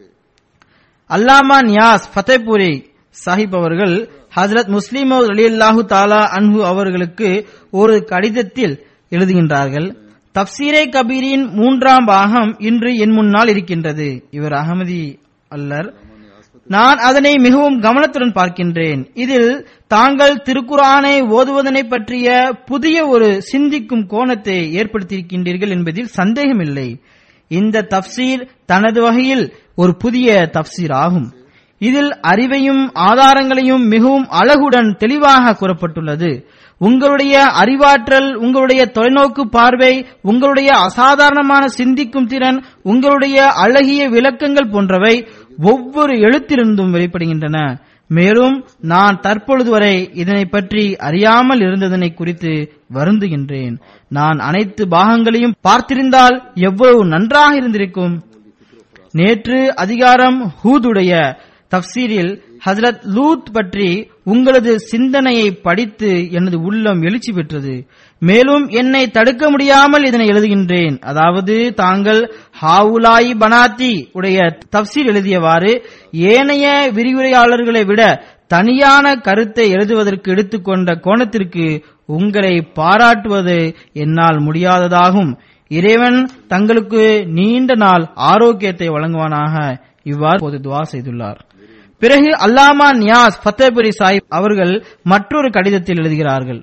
C: அல்லாமா நியாஸ் ஃபத்தேபூரி சாஹிப் அவர்கள் ஹசரத் முஸ்லிம் அலியல்லாஹு தாலா அன்ஹு அவர்களுக்கு ஒரு கடிதத்தில் எழுதுகின்றார்கள் தப்சீரே கபீரின் மூன்றாம் பாகம் இன்று என் முன்னால் இருக்கின்றது இவர் அகமதி அல்லர் நான் அதனை மிகவும் கவனத்துடன் பார்க்கின்றேன் இதில் தாங்கள் திருக்குரானை ஓதுவதனை பற்றிய புதிய ஒரு சிந்திக்கும் கோணத்தை ஏற்படுத்தியிருக்கின்றீர்கள் என்பதில் சந்தேகமில்லை இந்த தப்சீர் தனது வகையில் ஒரு புதிய தப்சீர் ஆகும் இதில் அறிவையும் ஆதாரங்களையும் மிகவும் அழகுடன் தெளிவாக கூறப்பட்டுள்ளது உங்களுடைய அறிவாற்றல் உங்களுடைய தொலைநோக்கு பார்வை உங்களுடைய அசாதாரணமான சிந்திக்கும் திறன் உங்களுடைய அழகிய விளக்கங்கள் போன்றவை ஒவ்வொரு எழுத்திலிருந்தும் வெளிப்படுகின்றன மேலும் நான் தற்பொழுது வரை இதனை பற்றி அறியாமல் இருந்ததனை குறித்து வருந்துகின்றேன் நான் அனைத்து பாகங்களையும் பார்த்திருந்தால் எவ்வளவு நன்றாக இருந்திருக்கும் நேற்று அதிகாரம் ஹூதுடைய தப்சீரில் ஹசரத் லூத் பற்றி உங்களது சிந்தனையை படித்து எனது உள்ளம் எழுச்சி பெற்றது மேலும் என்னை தடுக்க முடியாமல் இதனை எழுதுகின்றேன் அதாவது தாங்கள் ஹாவுலாயி பனாத்தி உடைய தப்சீர் எழுதியவாறு ஏனைய விரிவுரையாளர்களை விட தனியான கருத்தை எழுதுவதற்கு எடுத்துக்கொண்ட கோணத்திற்கு உங்களை பாராட்டுவது என்னால் முடியாததாகும் இறைவன் தங்களுக்கு நீண்ட நாள் ஆரோக்கியத்தை வழங்குவானாக இவ்வாறு பொது துவா செய்துள்ளார் பிறகு அல்லாமா நியாஸ் ஃபத்தேபுரி சாஹிப் அவர்கள் மற்றொரு கடிதத்தில் எழுதுகிறார்கள்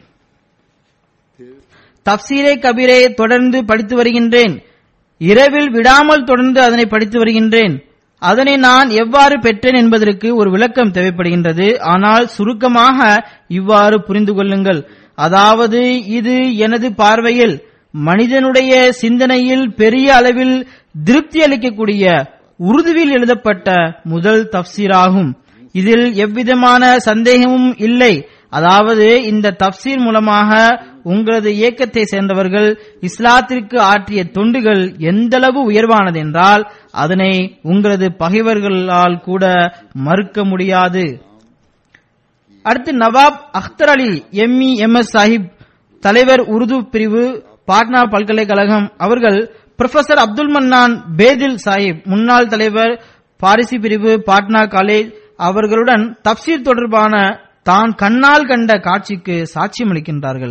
C: தப்சீரே கபீரை தொடர்ந்து படித்து வருகின்றேன் இரவில் விடாமல் தொடர்ந்து அதனை படித்து வருகின்றேன் அதனை நான் எவ்வாறு பெற்றேன் என்பதற்கு ஒரு விளக்கம் தேவைப்படுகின்றது ஆனால் சுருக்கமாக இவ்வாறு புரிந்து கொள்ளுங்கள் அதாவது இது எனது பார்வையில் மனிதனுடைய சிந்தனையில் பெரிய அளவில் திருப்தி அளிக்கக்கூடிய உருதுவில் எழுதப்பட்ட முதல் தப்சீராகும் இதில் எவ்விதமான சந்தேகமும் இல்லை அதாவது இந்த தப்சீர் மூலமாக உங்களது இயக்கத்தை சேர்ந்தவர்கள் இஸ்லாத்திற்கு ஆற்றிய தொண்டுகள் எந்தளவு உயர்வானது என்றால் அதனை உங்களது பகைவர்களால் கூட மறுக்க முடியாது அடுத்து Nawab Akhtar Ali M E M S Sahib தலைவர் உருது பிரிவு பாட்னா பல்கலைக்கழகம் அவர்கள் புரொஃபசர் அப்துல் மன்னான் பேதில் சாஹிப் முன்னாள் தலைவர் பாரிசி பிரிவு பாட்னா காலேஜ் அவர்களுடன் தப்சீர் தொடர்பான தான் கண்ணால் கண்ட காட்சிக்கு சாட்சியம் அளிக்கின்றார்கள்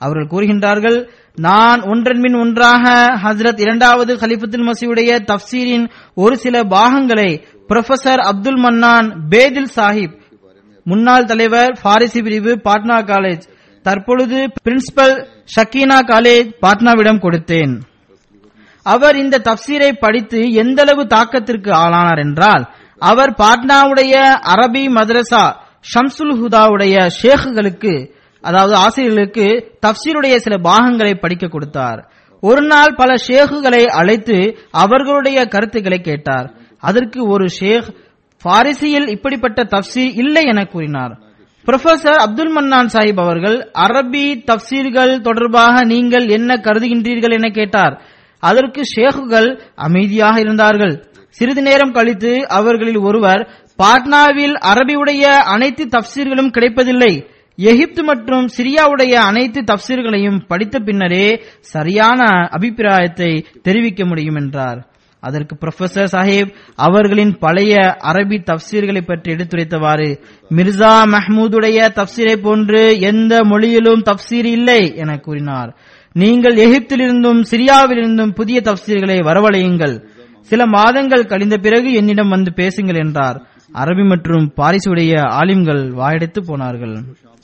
C: அவர்கள் கூறுகின்றார்கள் நான் ஒன்றன் பின் ஒன்றாக ஹஸ்ரத் இரண்டாவது கலிஃபத்துல் மசீவுடைய தப்சீரின் ஒரு சில பாகங்களை புரொஃபசர் அப்துல் மன்னான் பேதில் சாஹிப் முன்னாள் தலைவர் பாரிசி பிரிவு பாட்னா காலேஜ் தற்பொழுது பிரின்சிபல் ஷக்கீனா காலேஜ் பாட்னாவிடம் கொடுத்தேன் அவர் இந்த தப்சீரை படித்து எந்தளவு தாக்கத்திற்கு ஆளானார் என்றால் அவர் பாட்னாவுடைய அரபி மதரசா ஷம்சுல் ஹுதாவுடைய ஷேக்குகளுக்கு அதாவது ஆசிரியர்களுக்கு தப்சீருடைய சில பாகங்களை படிக்க கொடுத்தார் ஒரு நாள் பல ஷேக்குகளை அழைத்து அவர்களுடைய கருத்துக்களை கேட்டார் அதற்கு ஒரு ஷேக் பாரிசியில் இப்படிப்பட்ட தப்சீர் இல்லை என கூறினார் புரொஃபசர் அப்துல் மன்னான் சாஹிப் அவர்கள் அரபி தப்சீர்கள் தொடர்பாக நீங்கள் என்ன கருதுகின்றீர்கள் என கேட்டார் அதற்கு ஷேகுகள் அமைதியாக இருந்தார்கள் சிறிது நேரம் கழித்து அவர்களில் ஒருவர் பாட்னாவில் அரபியுடைய அனைத்து தப்சீர்களும் கிடைப்பதில்லை எகிப்து மற்றும் சிரியாவுடைய அனைத்து தப்சீர்களையும் படித்த பின்னரே சரியான அபிப்பிராயத்தை தெரிவிக்க முடியும் என்றார் அதற்கு புரொஃபசர் சாஹிப் அவர்களின் பழைய அரபி தப்சீர்களை பற்றி எடுத்துரைத்தவாறு மிர்சா மஹ்மூதுடைய தப்சீரை போன்று எந்த மொழியிலும் தப்சீர் இல்லை என கூறினார் நீங்கள் எகிப்திலிருந்தும் சிரியாவிலிருந்தும் புதிய தப்சீர்களை வரவழையுங்கள் சில மாதங்கள் கழிந்த பிறகு என்னிடம் வந்து பேசுங்கள் என்றார் அரபி மற்றும் பாரிசுடைய ஆலிம்கள் வாயடைத்து போனார்கள்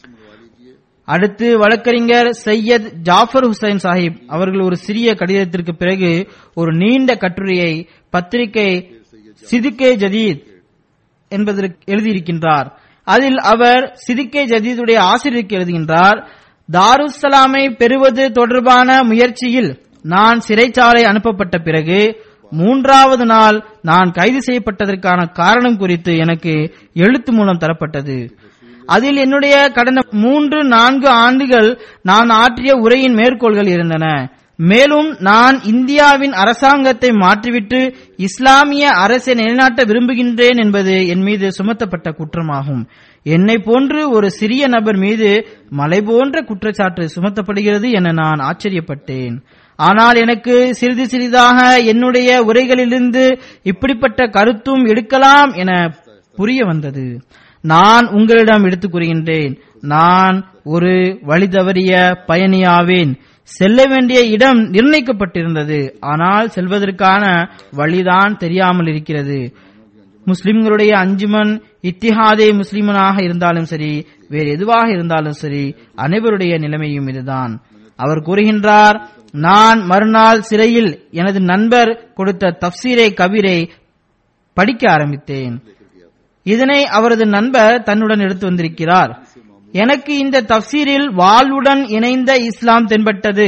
C: அடுத்து வழக்கறிஞர் சையத் ஜாஃபர் ஹுசைன் சாஹிப் அவர்கள் ஒரு சிறிய கடிதத்திற்கு பிறகு ஒரு நீண்ட கட்டுரையை பத்திரிகை சிதுகே ஜதீத் என்பதற்கு எழுதியிருக்கின்றார் அதில் அவர் சிதுகே ஜதீதுடைய ஆசிரியருக்கு எழுதுகின்றார் தாருசலாமை பெறுவது தொடர்பான முயற்சியில் நான் சிறைச்சாலை அனுப்பப்பட்ட பிறகு மூன்றாவது நாள் நான் கைது செய்யப்பட்டதற்கான காரணம் குறித்து எனக்கு எழுத்து மூலம் தரப்பட்டது அதில் என்னுடைய கடந்த மூன்று நான்கு ஆண்டுகள் நான் ஆற்றிய உரையின் மேற்கோள்கள் இருந்தன மேலும் நான் இந்தியாவின் அரசாங்கத்தை மாற்றிவிட்டு இஸ்லாமிய அரசை நிலைநாட்ட விரும்புகின்றேன் என்பது என் மீது சுமத்தப்பட்ட குற்றமாகும் என்னை போன்று ஒரு சிறிய நபர் மீது மலை போன்ற குற்றச்சாட்டு சுமத்தப்படுகிறது என நான் ஆச்சரியப்பட்டேன் ஆனால் எனக்கு சிறிது சிறிதாக என்னுடைய உரைகளிலிருந்து இப்படிப்பட்ட கருத்தும் எடுக்கலாம் என புரிய வந்தது நான் உங்களிடம் எடுத்துக் கூறுகின்றேன் நான் ஒரு வழி தவறிய பயணியாவேன் செல்ல வேண்டிய இடம் நிர்ணயிக்கப்பட்டிருந்தது ஆனால் செல்வதற்கான வழிதான் தெரியாமல் இருக்கிறது முஸ்லிம்களுடைய அஞ்சுமன் இத்திஹாதே முஸ்லிமனாக இருந்தாலும் சரி வேறு எதுவாக இருந்தாலும் சரி அனைவருடைய நிலைமையும் இதுதான் அவர் கூறுகின்றார் நான் மறுநாள் சிறையில் எனது நண்பர் கொடுத்த தப்சீரை கபீரை படிக்க ஆரம்பித்தேன் இதனை அவரது நண்பர் தன்னுடன் எடுத்து வந்திருக்கிறார் எனக்கு இந்த தப்சீரில் வாழ்வுடன் இணைந்த இஸ்லாம் தென்பட்டது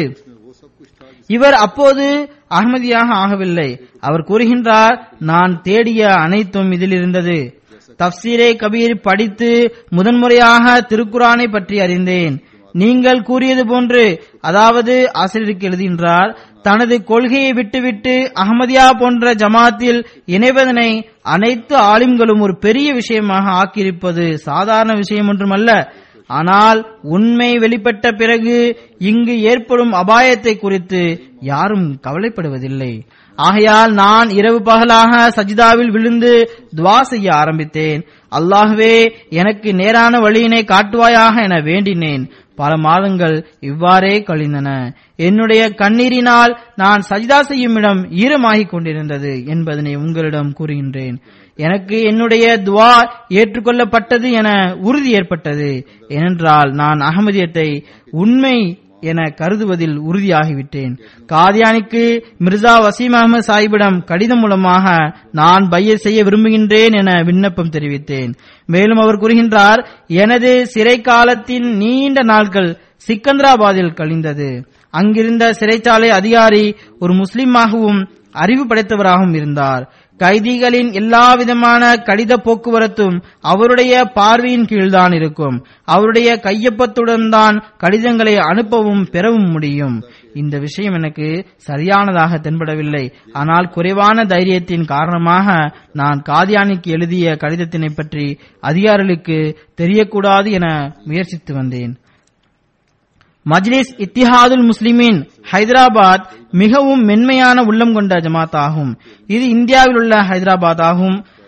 C: இவர் அப்போது அகமதியாக ஆகவில்லை அவர் கூறுகின்றார் நான் தேடிய அனைத்தும் இதில் இருந்தது தப்சீரே கபீர் படித்து முதன்முறையாக திருக்குரானை பற்றி அறிந்தேன் நீங்கள் கூறியது போன்று அதாவது ஆசிரியருக்கு எழுதுகின்றார் தனது கொள்கையை விட்டுவிட்டு அகமதியா போன்ற ஜமாத்தில் இணைவதனை அனைத்து ஆலிம்களும் ஒரு பெரிய விஷயமாக ஆக்கியிருப்பது சாதாரண விஷயம் ஒன்றுமல்ல ஆனால் உண்மை வெளிப்பட்ட பிறகு இங்கு ஏற்படும் அபாயத்தை குறித்து யாரும் கவலைப்படுவதில்லை ஆகையால் நான் இரவு பகலாக சஜிதாவில் விழுந்து துவா செய்ய ஆரம்பித்தேன் அல்லாஹ்வே எனக்கு நேரான வழியினை காட்டுவாயாக என வேண்டினேன் பல மாதங்கள் இவ்வாறே கழிந்தன என்னுடைய கண்ணீரினால் நான் சஜிதா செய்யும் இடம் ஈரமாகிக் கொண்டிருந்தது என்பதனை உங்களிடம் கூறுகின்றேன் எனக்கு என்னுடைய துவா ஏற்றுக்கொள்ளப்பட்டது என உறுதி ஏற்பட்டது ஏனென்றால் நான் அகமதியத்தை உண்மை என கருதுவதில் உறுதியாகிவிட்டேன் காதியானிக்கு மிர்சா வசீம் அகமது சாஹிபிடம் கடிதம் மூலமாக நான் பையர் செய்ய விரும்புகின்றேன் என விண்ணப்பம் தெரிவித்தேன் மேலும் அவர் கூறுகின்றார் எனது சிறை காலத்தின் நீண்ட நாட்கள் சிக்கந்தராபாத்தில் கழிந்தது அங்கிருந்த சிறைச்சாலை அதிகாரி ஒரு முஸ்லிமாகவும் அறிவு படைத்தவராகவும் இருந்தார் கைதிகளின் எல்லா விதமான கடித போக்குவரத்தும் அவருடைய பார்வையின் கீழ்தான் இருக்கும் அவருடைய கையொப்பத்துடன் தான் கடிதங்களை அனுப்பவும் பெறவும் முடியும் இந்த விஷயம் எனக்கு சரியானதாக தென்படவில்லை ஆனால் குறைவான தைரியத்தின் காரணமாக நான் காதியானிக்கு எழுதிய கடிதத்தினை பற்றி அதிகாரிகளுக்கு தெரியக்கூடாது என முயற்சித்து வந்தேன் மஜ்லிஸ் இத்திஹாதுல் முஸ்லிமின் ஹைதராபாத் மிகவும் மென்மையான உள்ளம் கொண்ட ஜமாத் ஆகும் இது இந்தியாவில் உள்ள ஹைதராபாத் ஆகும்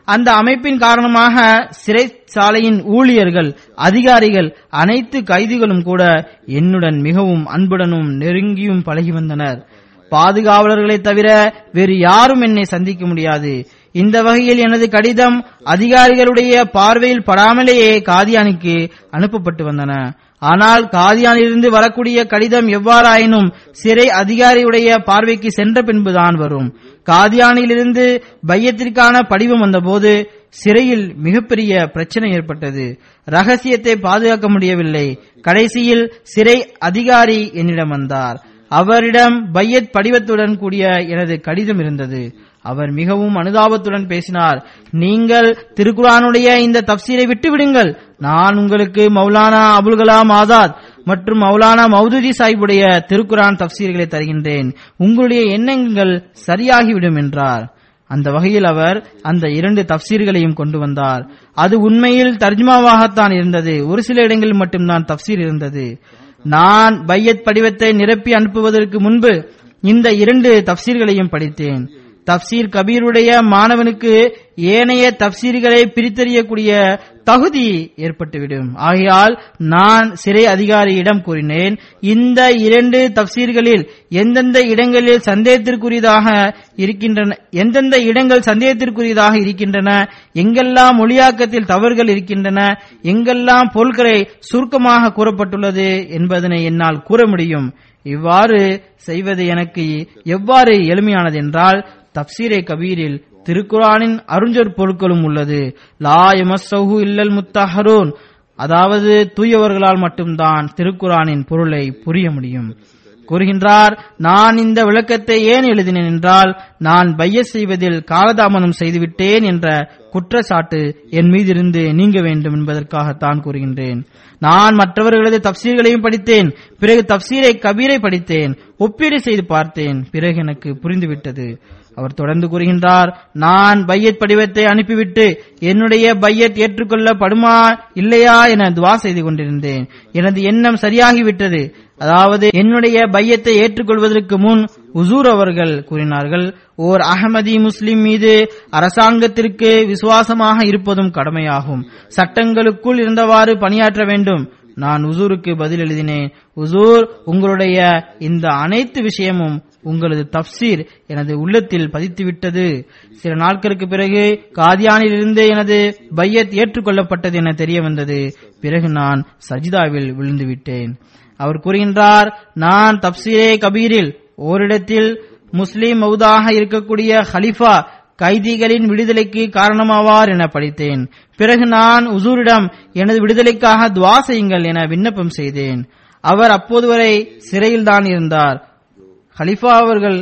C: அந்த அமைப்பின் காரணமாக சிறைச்சாலையின் ஊழியர்கள் அதிகாரிகள் அனைத்து கைதிகளும் கூட என்னுடன் மிகவும் அன்புடனும் நெருங்கியும் பழகி வந்தனர் பாதுகாவலர்களை தவிர வேறு யாரும் என்னை சந்திக்க முடியாது இந்த வகையில் எனது கடிதம் அதிகாரிகளுடைய பார்வையில் படாமலேயே காதியானிக்கு அனுப்பப்பட்டு வந்தன ஆனால் காதியானிலிருந்து வரக்கூடிய கடிதம் எவ்வாறாயினும் சிறை அதிகாரியுடைய பார்வைக்கு சென்ற பின்புதான் வரும் காதியானிலிருந்து பையத்திற்கான படிவம் வந்தபோது சிறையில் மிகப்பெரிய பிரச்சனை ஏற்பட்டது ரகசியத்தை பாதுகாக்க முடியவில்லை கடைசியில் சிறை அதிகாரி என்னிடம் வந்தார் அவரிடம் பையத் படிவத்துடன் கூடிய எனது கடிதம் இருந்தது அவர் மிகவும் அனுதாபத்துடன் பேசினார் நீங்கள் திருக்குரானுடைய இந்த தப்சீரை விட்டு விடுங்கள் நான் உங்களுக்கு மௌலானா அபுல் கலாம் ஆசாத் மற்றும் மௌலானா மௌதூதி சாஹிபுடைய திருக்குரான் தப்சீர்களை தருகின்றேன் உங்களுடைய எண்ணங்கள் சரியாகிவிடும் என்றார் அந்த வகையில் அவர் அந்த இரண்டு தப்சீர்களையும் கொண்டு வந்தார் அது உண்மையில் தர்ஜுமாவாகத்தான் இருந்தது ஒரு சில இடங்களில் மட்டும்தான் தப்சீர் இருந்தது நான் பையத் படிவத்தை நிரப்பி அனுப்புவதற்கு முன்பு இந்த இரண்டு தப்சீர்களையும் படித்தேன் தப்சீர் கபீருடைய மாணவனுக்கு ஏனைய தப்சீர்களை பிரித்தறியக்கூடிய தகுதி ஏற்பட்டுவிடும் ஆகையால் நான் சிறை அதிகாரியிடம் கூறினேன் இந்த இரண்டு தப்சீர்களில் எந்தெந்த இடங்களில் சந்தேகத்திற்குரியதாக இருக்கின்றன எந்தெந்த இடங்கள் சந்தேகத்திற்குரியதாக இருக்கின்றன எங்கெல்லாம் மொழியாக்கத்தில் தவறுகள் இருக்கின்றன எங்கெல்லாம் பொருட்களை சுருக்கமாக கூறப்பட்டுள்ளது என்பதனை என்னால் கூற முடியும் இவ்வாறு செய்வது எனக்கு எவ்வாறு எளிமையானது என்றால் தப்சீரே கபீரில் திருக்குரானின் அருஞ்சொற் பொருட்களும் உள்ளது லா எமஸ்ஸஹு இல்லல் முத்தஹரூன் அதாவது தூயவர்களால் மட்டும்தான் திருக்குரானின் பொருளை புரிய முடியும் கூறுகின்றார் நான் இந்த விளக்கத்தை ஏன் எழுதினேன் என்றால் நான் பைய செய்வதில் காலதாமதம் செய்துவிட்டேன் என்ற குற்றச்சாட்டு என் மீதிருந்து நீங்க வேண்டும் என்பதற்காகத்தான் கூறுகின்றேன் நான் மற்றவர்களது தப்சீர்களையும் படித்தேன் பிறகு தப்சீரை கபீரை படித்தேன் ஒப்பீடு செய்து பார்த்தேன் பிறகு எனக்கு புரிந்துவிட்டது அவர் தொடர்ந்து கூறுகின்றார் நான் பையத் படிவத்தை அனுப்பிவிட்டு என்னுடைய பையத் ஏற்றுக்கொள்ளப்படுமா இல்லையா என துவா செய்து கொண்டிருந்தேன் எனது எண்ணம் சரியாகிவிட்டது அதாவது என்னுடைய பையத்தை ஏற்றுக்கொள்வதற்கு முன் உசூர் அவர்கள் கூறினார்கள் ஓர் அகமதி முஸ்லிம் மீது அரசாங்கத்திற்கு விசுவாசமாக இருப்பதும் கடமையாகும் சட்டங்களுக்குள் இருந்தவாறு பணியாற்ற வேண்டும் நான் உசூருக்கு பதில் எழுதினேன் உசூர் உங்களுடைய இந்த அனைத்து விஷயமும் உங்களது தப்சீர் எனது உள்ளத்தில் பதித்துவிட்டது சில நாட்களுக்கு பிறகு காதியானிலிருந்து எனது பையத் ஏற்றுக்கொள்ளப்பட்டது என தெரிய வந்தது பிறகு நான் சஜிதாவில் விழுந்து விட்டேன் அவர் கூறுகின்றார் நான் தப்சீரே கபீரில் ஓரிடத்தில் முஸ்லிம் மௌதாக இருக்கக்கூடிய ஹலிஃபா கைதிகளின் விடுதலைக்கு காரணமாவார் என படித்தேன் பிறகு நான் உசூரிடம் எனது விடுதலைக்காக துவா செய்யுங்கள் என விண்ணப்பம் செய்தேன் அவர் அப்போது வரை சிறையில்தான் இருந்தார் ஹலிஃபா அவர்கள்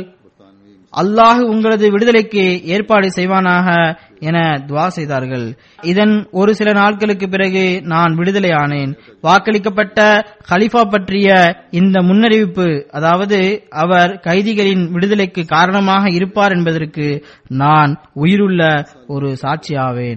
C: அல்லாஹ் உங்களது விடுதலைக்கு ஏற்பாடு செய்வானாக என துவா செய்தார்கள் இதன் ஒரு சில நாட்களுக்கு பிறகு நான் விடுதலை ஆனேன் வாக்களிக்கப்பட்ட ஹலிஃபா பற்றிய இந்த முன்னறிவிப்பு அதாவது அவர் கைதிகளின் விடுதலைக்கு காரணமாக இருப்பார் என்பதற்கு நான் உயிருள்ள ஒரு சாட்சியாவேன்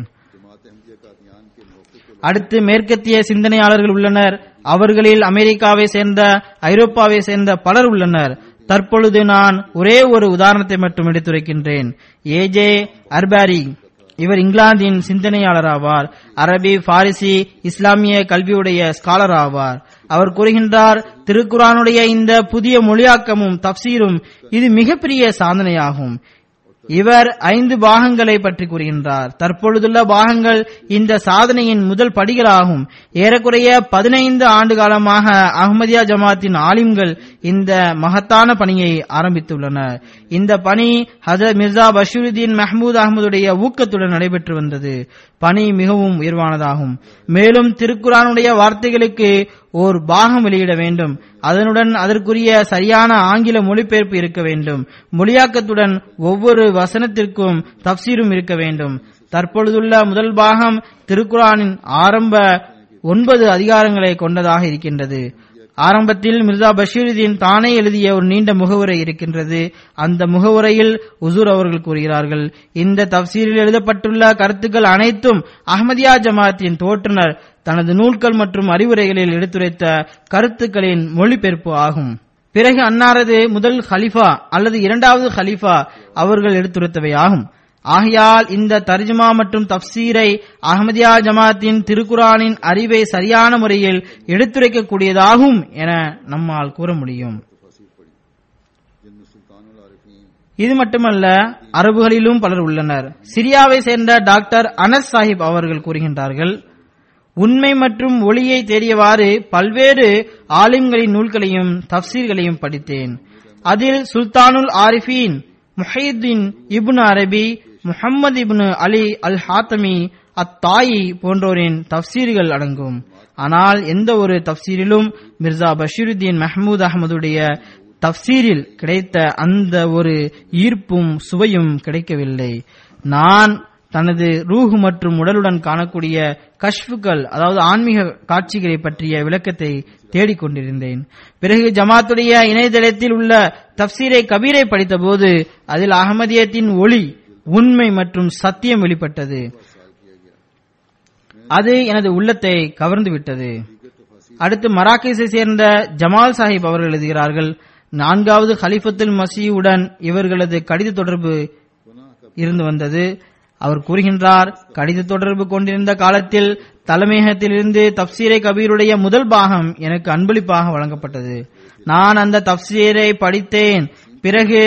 C: அடுத்து மேற்கத்திய சிந்தனையாளர்கள் உள்ளனர் அவர்களில் அமெரிக்காவை சேர்ந்த ஐரோப்பாவை சேர்ந்த பலர் உள்ளனர் தற்பொழுது நான் ஒரே ஒரு உதாரணத்தை மட்டும் எடுத்துரைக்கின்றேன் ஏஜே அர்பாரி இவர் இங்கிலாந்தின் சிந்தனையாளர் ஆவார் அரபி பாரிசி இஸ்லாமிய கல்வியுடைய ஸ்காலர் ஆவார் அவர் கூறுகின்றார் திருக்குரானுடைய இந்த புதிய மொழியாக்கமும் தப்சீரும் இது மிகப்பெரிய சாதனையாகும் இவர் ஐந்து பாகங்களை பற்றி கூறுகின்றார் தற்பொழுதுள்ள பாகங்கள் இந்த சாதனையின் முதல் படிகளாகும் ஏறக்குறைய பதினைந்து ஆண்டு காலமாக அஹ்மதியா ஜமாத்தின் ஆலிம்கள் இந்த மகத்தான பணியை ஆரம்பித்துள்ளனர் இந்த பணி ஹசரத் மிர்சா பஷீருதீன் மஹமூத் அகமதுடைய ஊக்கத்துடன் நடைபெற்று வந்தது பணி மிகவும் உயர்வானதாகும் மேலும் திருக்குரானுடைய வார்த்தைகளுக்கு ஓர் பாகம் வெளியிட வேண்டும் அதனுடன் அதற்குரிய சரியான ஆங்கில மொழிபெயர்ப்பு இருக்க வேண்டும் மொழியாக்கத்துடன் ஒவ்வொரு வசனத்திற்கும் தப்சீரும் இருக்க வேண்டும் தற்பொழுதுள்ள முதல் பாகம் திருக்குரானின் ஆரம்ப ஒன்பது அதிகாரங்களை கொண்டதாக இருக்கின்றது ஆரம்பத்தில் மிர்சா பஷீருதீன் தானே எழுதிய ஒரு நீண்ட முகவுரை இருக்கின்றது அந்த முகவுரையில் உசூர் அவர்கள் கூறுகிறார்கள் இந்த தப்சீரில் எழுதப்பட்டுள்ள கருத்துக்கள் அனைத்தும் அஹமதியா ஜமாத்தின் தோற்றுனர் தனது நூல்கள் மற்றும் அறிவுரைகளில் எடுத்துரைத்த கருத்துக்களின் மொழிபெயர்ப்பு ஆகும் பிறகு அன்னாரது முதல் ஹலிஃபா அல்லது இரண்டாவது ஹலிஃபா அவர்கள் எடுத்துரைத்தவை ஆகும் ஆகையால் இந்த தர்ஜுமா மற்றும் தப்சீரை அஹமதியா ஜமாத்தின் திருக்குரானின் அறிவை சரியான முறையில் எடுத்துரைக்கக்கூடியதாகும் என நம்மால் கூற முடியும் இது மட்டுமல்ல அரபுகளிலும் பலர் உள்ளனர் சிரியாவை சேர்ந்த டாக்டர் அனஸ் சாஹிப் அவர்கள் கூறுகின்றார்கள் உண்மை மற்றும் ஒளியை தேடியவாறு பல்வேறு ஆலிம்களின் நூல்களையும் தப்சீர்களையும் படித்தேன் அதில் சுல்தானுல் ஆரிஃபீன் முஹைதீன் இப்னு அரபி முஹம்மது இப்னு அலி அல் ஹாத்தமி அத்தாயி போன்றோரின் தப்சீர்கள் அடங்கும் ஆனால் எந்த ஒரு தப்சீரிலும் மிர்சா பஷீருத்தீன் மஹமூத் அகமதுடைய தப்சீரில் கிடைத்த அந்த ஒரு ஈர்ப்பும் சுவையும் கிடைக்கவில்லை நான் தனது ரூஹ் மற்றும் உடலுடன் காணக்கூடிய கஷ்புகள் அதாவது ஆன்மீக காட்சிகளை பற்றிய விளக்கத்தை தேடிக்கொண்டிருந்தேன் பிறகு ஜமாத்துடைய இணையதளத்தில் உள்ள தப்சீரை கபீரை படித்தபோது அதில் அகமதியத்தின் ஒளி உண்மை மற்றும் சத்தியம் வெளிப்பட்டது அது எனது உள்ளத்தை கவர்ந்து விட்டது அடுத்து மராக்கேஸை சேர்ந்த ஜமால் சாஹிப் அவர்கள் எழுதுகிறார்கள் நான்காவது ஹலிஃபத்துல் மசீவுடன் இவர்களது கடித தொடர்பு இருந்து வந்தது அவர் கூறுகின்றார் கடித தொடர்பு கொண்டிருந்த காலத்தில் தலைமையகத்திலிருந்து தப்சீரை கபீருடைய முதல் பாகம் எனக்கு அன்பளிப்பாக வழங்கப்பட்டது நான் அந்த தப்சீரை படித்தேன் பிறகு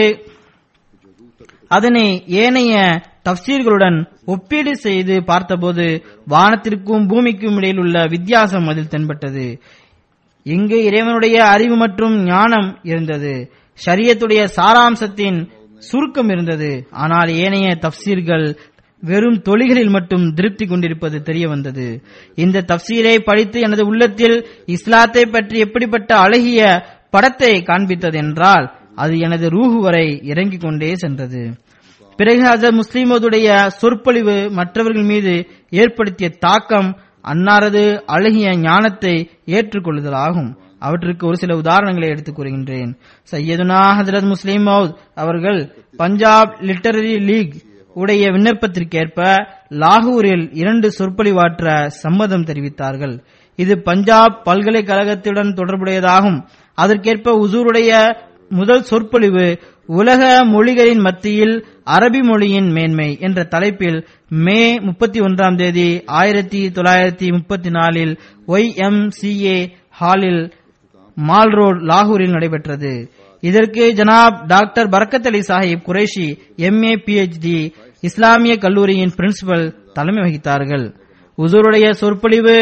C: அதனை ஏனைய தப்சீர்களுடன் ஒப்பீடு செய்து பார்த்தபோது வானத்திற்கும் பூமிக்கும் இடையில் உள்ள வித்தியாசம் அதில் தென்பட்டது இங்கு இறைவனுடைய அறிவு மற்றும் ஞானம் இருந்தது ஷரியத்துடைய சாராம்சத்தின் சுருக்கம் இருந்தது ஆனால் ஏனைய தப்சீர்கள் வெறும் தொழில்களில் மட்டும் திருப்தி கொண்டிருப்பது தெரிய வந்தது இந்த தப்சீரை படித்து எனது உள்ளத்தில் இஸ்லாத்தை பற்றி எப்படிப்பட்ட அழகிய படத்தை காண்பித்தது என்றால் அது எனது ரூஹு வரை இறங்கிக் கொண்டே சென்றது பிறகு ஹசரத் முஸ்லிமோதுடைய சொற்பொழிவு மற்றவர்கள் மீது ஏற்படுத்திய தாக்கம் அன்னாரது அழகிய ஞானத்தை ஏற்றுக்கொள்ளுதலாகும் அவற்றுக்கு ஒரு சில உதாரணங்களை எடுத்துக் கூறுகின்றேன் சையதுனா ஹசரத் முஸ்லிம் மவுத் அவர்கள் பஞ்சாப் லிட்டரரி லீக் உடைய விண்ணப்பத்திற்கேற்ப லாகூரில் இரண்டு சொற்பொழிவாற்ற சம்மதம் தெரிவித்தார்கள் இது பஞ்சாப் பல்கலைக்கழகத்துடன் தொடர்புடையதாகும் அதற்கேற்ப உசூருடைய முதல் சொற்பொழிவு உலக மொழிகளின் மத்தியில் அரபி மொழியின் மேன்மை என்ற தலைப்பில் மே முப்பத்தி ஒன்றாம் தேதி ஆயிரத்தி தொள்ளாயிரத்தி முப்பத்தி நாலில் ஒய் எம் சி ஏ ஹாலில் மால் ரோட் லாகூரில் நடைபெற்றது இதற்கு Janab doctor Barakat Ali Sahib Qureshi M A PhD இஸ்லாமிய கல்லூரியின் பிரின்சிபல் தலைமை வகித்தார்கள் உசூருடைய சொற்பொழிவு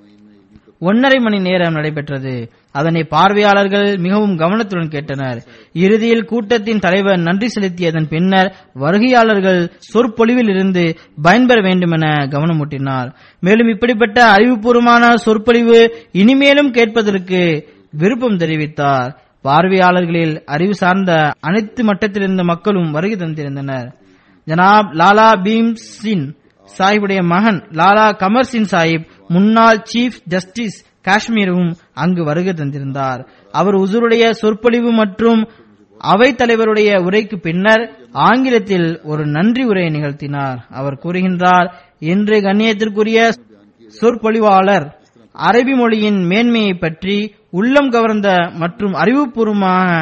C: ஒன்னரை மணி நேரம் நடைபெற்றது அதனை பார்வையாளர்கள் மிகவும் கவனத்துடன் கேட்டனர் இறுதியில் கூட்டத்தின் தலைவர் நன்றி செலுத்தியதன் பின்னர் வருகையாளர்கள் சொற்பொழிவில் இருந்து பயன்பெற வேண்டும் என கவனமூட்டினார் மேலும் இப்படிப்பட்ட அறிவுபூர்வமான சொற்பொழிவு இனிமேலும் கேட்பதற்கு விருப்பம் தெரிவித்தார் பார்வையாளர்களில் அறிவு சார்ந்த அனைத்து மட்டத்திலிருந்த மக்களும் வருகை தந்திருந்தனர் ஜனாப் லாலா பீம் சின் சாஹிபுடைய மகன் லாலா கமர் சிங் சாஹிப் முன்னாள் சீஃப் ஜஸ்டிஸ் காஷ்மீரும் அங்கு வருகை தந்திருந்தார் அவர் உசூருடைய சொற்பொழிவு மற்றும் அவைத் தலைவருடைய உரைக்கு பின்னர் ஆங்கிலத்தில் ஒரு நன்றி உரையை நிகழ்த்தினார் அவர் கூறுகின்றார் இன்று கண்ணியத்திற்குரிய சொற்பொழிவாளர் அரபி மொழியின் மேன்மையை பற்றி உள்ளம் கவர்ந்த மற்றும் அறிவுபூர்வமாக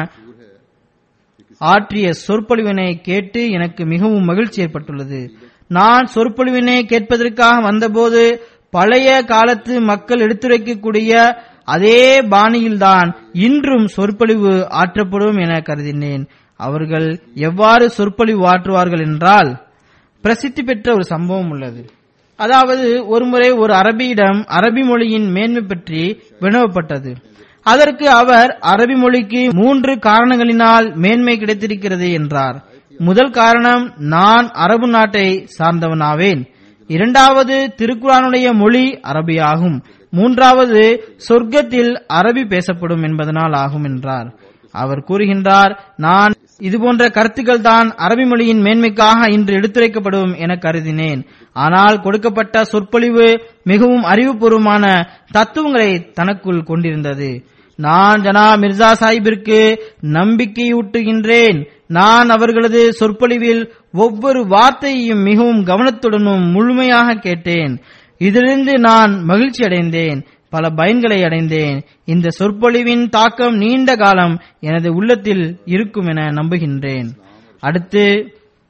C: ஆற்றிய சொற்பொழிவினை கேட்டு எனக்கு மிகவும் மகிழ்ச்சி ஏற்பட்டுள்ளது நான் சொற்பொழிவினை கேட்பதற்காக வந்தபோது பழைய காலத்து மக்கள் எடுத்துரைக்கக்கூடிய அதே பாணியில்தான் இன்றும் சொற்பொழிவு ஆற்றப்படும் என கருதினேன் அவர்கள் எவ்வாறு சொற்பொழிவு ஆற்றுவார்கள் என்றால் பிரசித்தி பெற்ற ஒரு சம்பவம் உள்ளது அதாவது ஒருமுறை ஒரு அரபியிடம் அரபி மொழியின் மேன்மை பற்றி வினவப்பட்டது அதற்கு அவர் அரபி மொழிக்கு மூன்று காரணங்களினால் மேன்மை கிடைத்திருக்கிறது என்றார் முதல் காரணம் நான் அரபு நாட்டை சார்ந்தவனாவேன் இரண்டாவது திருக்குறானுடைய மொழி அரபியாகும் மூன்றாவது சொர்க்கத்தில் அரபி பேசப்படும் என்பதனால் ஆகும் என்றார் அவர் கூறுகின்றார் நான் இதுபோன்ற கருத்துக்கள் தான் அரபி மொழியின் மேன்மைக்காக இன்று எடுத்துரைக்கப்படும் என கருதினேன் ஆனால் கொடுக்கப்பட்ட சொற்பொழிவு மிகவும் அறிவுபூர்வமான தத்துவங்களை தனக்குள் கொண்டிருந்தது நான் ஜனா மிர்சா சாஹிபிற்கு நம்பிக்கையூட்டுகின்றேன் நான் அவர்களது சொற்பொழிவில் ஒவ்வொரு வார்த்தையையும் மிகவும் கவனத்துடனும் முழுமையாக கேட்டேன் இதிலிருந்து நான் மகிழ்ச்சி அடைந்தேன் பல பயன்களை அடைந்தேன் இந்த சொற்பொழிவின் தாக்கம் நீண்ட காலம் எனது உள்ளத்தில் இருக்கும் என நம்புகின்றேன் அடுத்து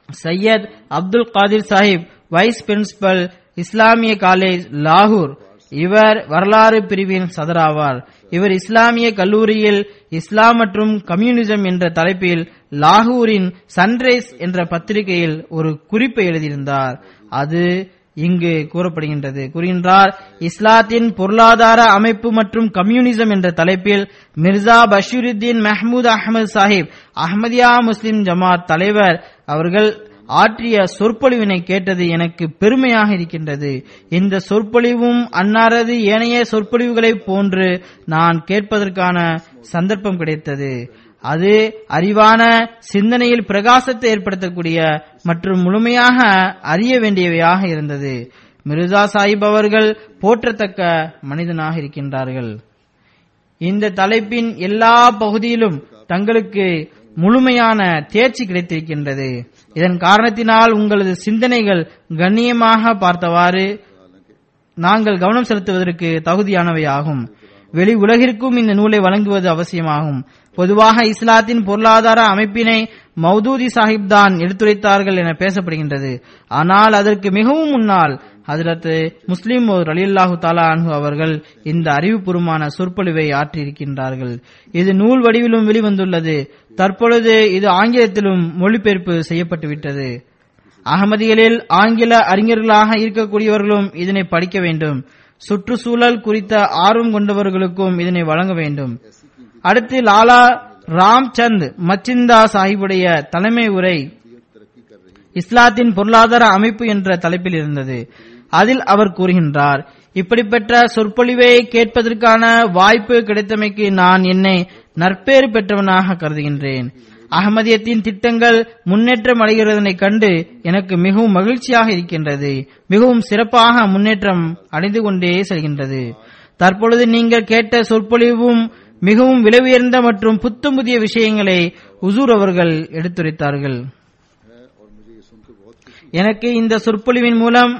C: சையத் அப்துல் காதிர் சாஹிப் வைஸ் பிரின்சிபல் இஸ்லாமிய காலேஜ் லாகூர் இவர் வரலாறு பிரிவின் சதர் ஆவார் இவர் இஸ்லாமிய கல்லூரியில் இஸ்லாம் மற்றும் கம்யூனிசம் என்ற தலைப்பில் லாகூரின் சன்ரைஸ் என்ற பத்திரிகையில் ஒரு குறிப்பை எழுதியிருந்தார் அது இங்கு கூறப்படுகின்றது கூறுகின்றார் இஸ்லாத்தின் பொருளாதார அமைப்பு மற்றும் கம்யூனிசம் என்ற தலைப்பில் மிர்சா பஷீருத்தீன் மெஹமூத் அகமது சாஹிப் அஹ்மதியா முஸ்லிம் ஜமாத் தலைவர் அவர்கள் ஆற்றிய சொற்பொழிவினை கேட்டது எனக்கு பெருமையாக இருக்கின்றது இந்த சொற்பொழிவும் அன்னாரது ஏனைய சொற்பொழிவுகளைப் போன்று நான் கேட்பதற்கான சந்தர்ப்பம் கிடைத்தது அது அறிவான சிந்தனையில் பிரகாசத்தை ஏற்படுத்தக்கூடிய மற்றும் முழுமையாக அறிய வேண்டியவையாக இருந்தது மிர்சா சாஹிப் அவர்கள் போற்றத்தக்க மனிதனாக இருக்கின்றார்கள் இந்த தலைப்பின் எல்லா பகுதியிலும் தங்களுக்கு முழுமையான தேர்ச்சி கிடைத்திருக்கின்றது இதன் காரணத்தினால் உங்களது சிந்தனைகள் கண்ணியமாக பார்த்தவாறு நாங்கள் கவனம் செலுத்துவதற்கு தகுதியானவையாகும் வெளி உலகிற்கும் இந்த நூலை வழங்குவது அவசியமாகும் பொதுவாக இஸ்லாத்தின் பொருளாதார அமைப்பினை மௌதூதி சாஹிப் தான் எடுத்துரைத்தார்கள் என பேசப்படுகின்றது ஆனால் அதற்கு மிகவும் முன்னால் ஹதரத் முஸ்லிம் அலில்லாஹு தாலா அன்ஹு அவர்கள் இந்த அறிவுபூர்வமான சொற்பொழிவை ஆற்றியிருக்கின்றார்கள் இது நூல் வடிவிலும் வெளிவந்துள்ளது தற்பொழுது இது ஆங்கிலத்திலும் மொழிபெயர்ப்பு செய்யப்பட்டுவிட்டது அகமதிகளில் ஆங்கில அறிஞர்களாக இருக்கக்கூடியவர்களும் இதனை படிக்க வேண்டும் சுற்றுச்சூழல் குறித்த ஆர்வம் கொண்டவர்களுக்கும் இதனை வழங்க வேண்டும் அடுத்து லாலா ராம்சந்த் மச்சிந்தா சாஹிபுடைய தலைமை உரை இஸ்லாத்தின் பொருளாதார அமைப்பு என்ற தலைப்பில் இருந்தது அதில் அவர் கூறுகின்றார் இப்படிப்பட்ட சொற்பொழிவை கேட்பதற்கான வாய்ப்பு கிடைத்தமைக்கு நான் என்னை நற்பேறு பெற்றவனாக கருதுகின்றேன் அகமதியத்தின் திட்டங்கள் முன்னேற்றம் அடைகிறதனை கண்டு எனக்கு மிகவும் மகிழ்ச்சியாக இருக்கின்றது மிகவும் சிறப்பாக முன்னேற்றம் அடைந்து கொண்டே செல்கின்றது தற்பொழுது நீங்கள் கேட்ட சொற்பொழிவும் மிகவும் விலை உயர்ந்த மற்றும் புத்தம் புதிய விஷயங்களை உசூர் அவர்கள் எடுத்துரைத்தார்கள் எனக்கு இந்த சொற்பொழிவின் மூலம்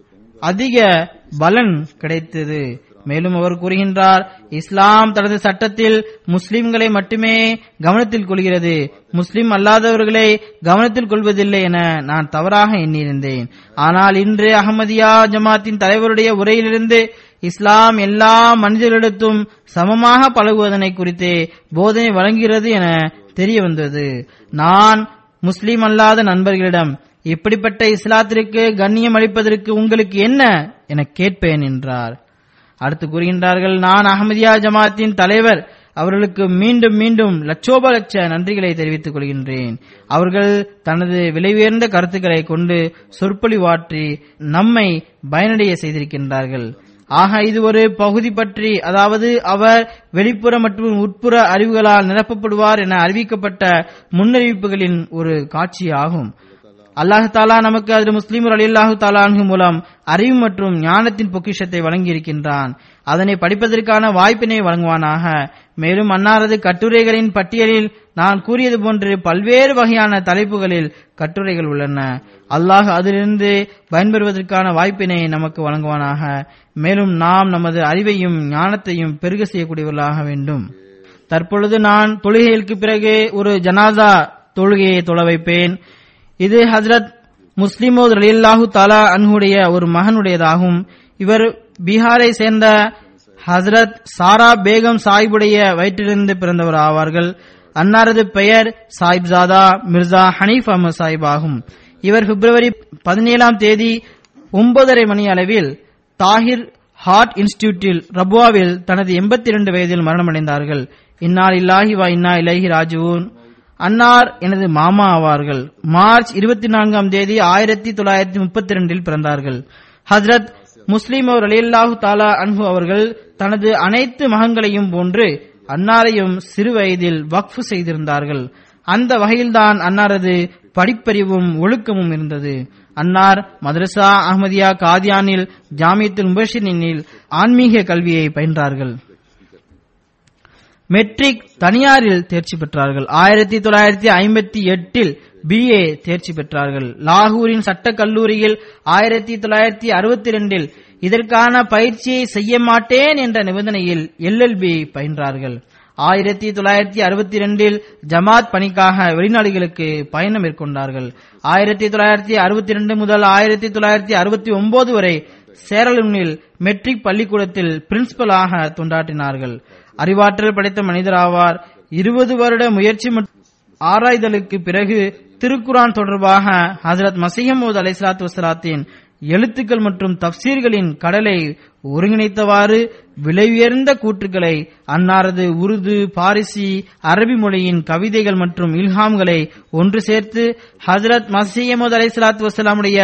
C: அதிக பலன் கிடைத்தது மேலும் அவர் கூறுகின்றார் இஸ்லாம் தனது சட்டத்தில் முஸ்லிம்களை மட்டுமே கவனத்தில் கொள்கிறது முஸ்லிம் அல்லாதவர்களை கவனத்தில் கொள்வதில்லை என நான் தவறாக எண்ணியிருந்தேன் ஆனால் இன்று அகமதியா ஜமாத்தின் தலைவருடைய உரையிலிருந்து இஸ்லாம் எல்லா மனிதர்களிடத்தும் சமமாக பழகுவதனை குறித்து போதனை வழங்குகிறது என தெரிய வந்தது நான் முஸ்லிம் அல்லாத நண்பர்களிடம் இப்படிப்பட்ட இஸ்லாத்திற்கு கண்ணியம் அளிப்பதற்கு உங்களுக்கு என்ன என கேட்பேன் என்றார் அடுத்து கூறுகின்றார்கள் நான் அகமதியா ஜமாத்தின் தலைவர் அவர்களுக்கு மீண்டும் மீண்டும் லட்சோப லட்ச நன்றிகளை தெரிவித்துக் கொள்கின்றேன் அவர்கள் தனது விலை உயர்ந்த கருத்துக்களை கொண்டு சொற்பொழிவாற்றி நம்மை பயனடைய செய்திருக்கின்றார்கள் ஆக இது ஒரு பகுதி பற்றி அதாவது அவர் வெளிப்புற மற்றும் உட்புற அறிவுகளால் நிரப்பப்படுவார் என அறிவிக்கப்பட்ட முன்னறிவிப்புகளின் ஒரு காட்சி ஆகும் அல்லாஹு தாலா நமக்கு அதில் முஸ்லீம் அலி அல்லாஹு தாலான்கு மூலம் அறிவு மற்றும் ஞானத்தின் பொக்கிஷத்தை வழங்கியிருக்கின்றான் அதனை படிப்பதற்கான வாய்ப்பினை வழங்குவானாக மேலும் அன்னாரது கட்டுரைகளின் பட்டியலில் நான் கூறியது போன்று பல்வேறு வகையான தலைப்புகளில் கட்டுரைகள் உள்ளன அல்லாஹ் அதிலிருந்து பயன்பெறுவதற்கான வாய்ப்பினை நமக்கு வழங்குவானாக மேலும் நாம் நமது அறிவையும் ஞானத்தையும் பெருக செய்யக்கூடியவர்களாக வேண்டும் தற்பொழுது நான் தொழுகைகளுக்கு பிறகு ஒரு ஜனாசா தொழுகையை தொழ வைப்பேன் இது ஹஜரத் முஸ்லிமோத் ரலியல்லாஹு தாலா அன்ஹுடைய ஒரு மகனுடையதாகும் இவர் பீகாரை சேர்ந்த ஹசரத் சாரா பேகம் சாஹிபுடைய வயிற்றிலிருந்து பிறந்தவர் ஆவார்கள் அன்னாரது பெயர் சாஹிப் ஜாதா மிர்சா ஹனீப் அஹமது சாஹிப் ஆகும் இவர் பிப்ரவரி பதினேழாம் தேதி ஒன்பதரை மணி அளவில் தாஹிர் ஹார்ட் இன்ஸ்டிடியூட்டில் ரபுவாவில் தனது எண்பத்தி இரண்டு வயதில் மரணமடைந்தார்கள் இன்னால் இல்லாஹி வா இன்னா இலஹி ராஜுவூன் அன்னார் எனது மாமா ஆவார்கள் மார்ச் இருபத்தி நான்காம் தேதி ஆயிரத்தி தொள்ளாயிரத்தி முப்பத்தி இரண்டில் பிறந்தார்கள் ஹஜரத் முஸ்லிம் அவர் அலியல்லாஹு தாலா அன்ஹு அவர்கள் தனது அனைத்து மகன்களையும் போன்று அன்னாரையும் சிறு வயதில் வக்ஃபு செய்திருந்தார்கள் அந்த வகையில்தான் அன்னாரது படிப்பறிவும் ஒழுக்கமும் இருந்தது அன்னார் மதரசா அஹமதியா காதியானில் ஜாமியத்துல் முபஷினில் ஆன்மீக கல்வியை பயின்றார்கள் மெட்ரிக் தனியாரில் தேர்ச்சி பெற்றார்கள் ஆயிரத்தி தொள்ளாயிரத்தி ஐம்பத்தி எட்டில் பிஏ தேர்ச்சி பெற்றார்கள் லாகூரின் சட்டக் கல்லூரியில் ஆயிரத்தி தொள்ளாயிரத்தி அறுபத்தி இரண்டில் இதற்கான பயிற்சியை செய்ய மாட்டேன் என்ற நிபந்தனையில் எல்எல்பி பயின்றார்கள் ஆயிரத்தி தொள்ளாயிரத்தி அறுபத்தி ரெண்டில் ஜமாத் பணிக்காக வெளிநாடுகளுக்கு பயணம் மேற்கொண்டார்கள் ஆயிரத்தி தொள்ளாயிரத்தி அறுபத்தி ரெண்டு முதல் ஆயிரத்தி தொள்ளாயிரத்தி அறுபத்தி ஒன்பது வரை சேரலுனில் மெட்ரிக் பள்ளிக்கூடத்தில் பிரின்சிபலாக தொண்டாற்றினார்கள் அறிவாற்றல் படைத்த மனிதராவார் இருபது வருட முயற்சி மற்றும் ஆராய்தலுக்கு பிறகு திருக்குரான் தொடர்பாக ஹசரத் மசீமூத் அலைசலாத்து வசலாத்தின் எழுத்துக்கள் மற்றும் தப்சீர்களின் கடலை ஒருங்கிணைத்தவாறு விலையுயர்ந்த கூற்றுக்களை அன்னாரது உருது பாரிசி அரபி மொழியின் கவிதைகள் மற்றும் இல்ஹாம்களை ஒன்று சேர்த்து ஹசரத் மசீமது அலைசலாத்து வசலாமுடைய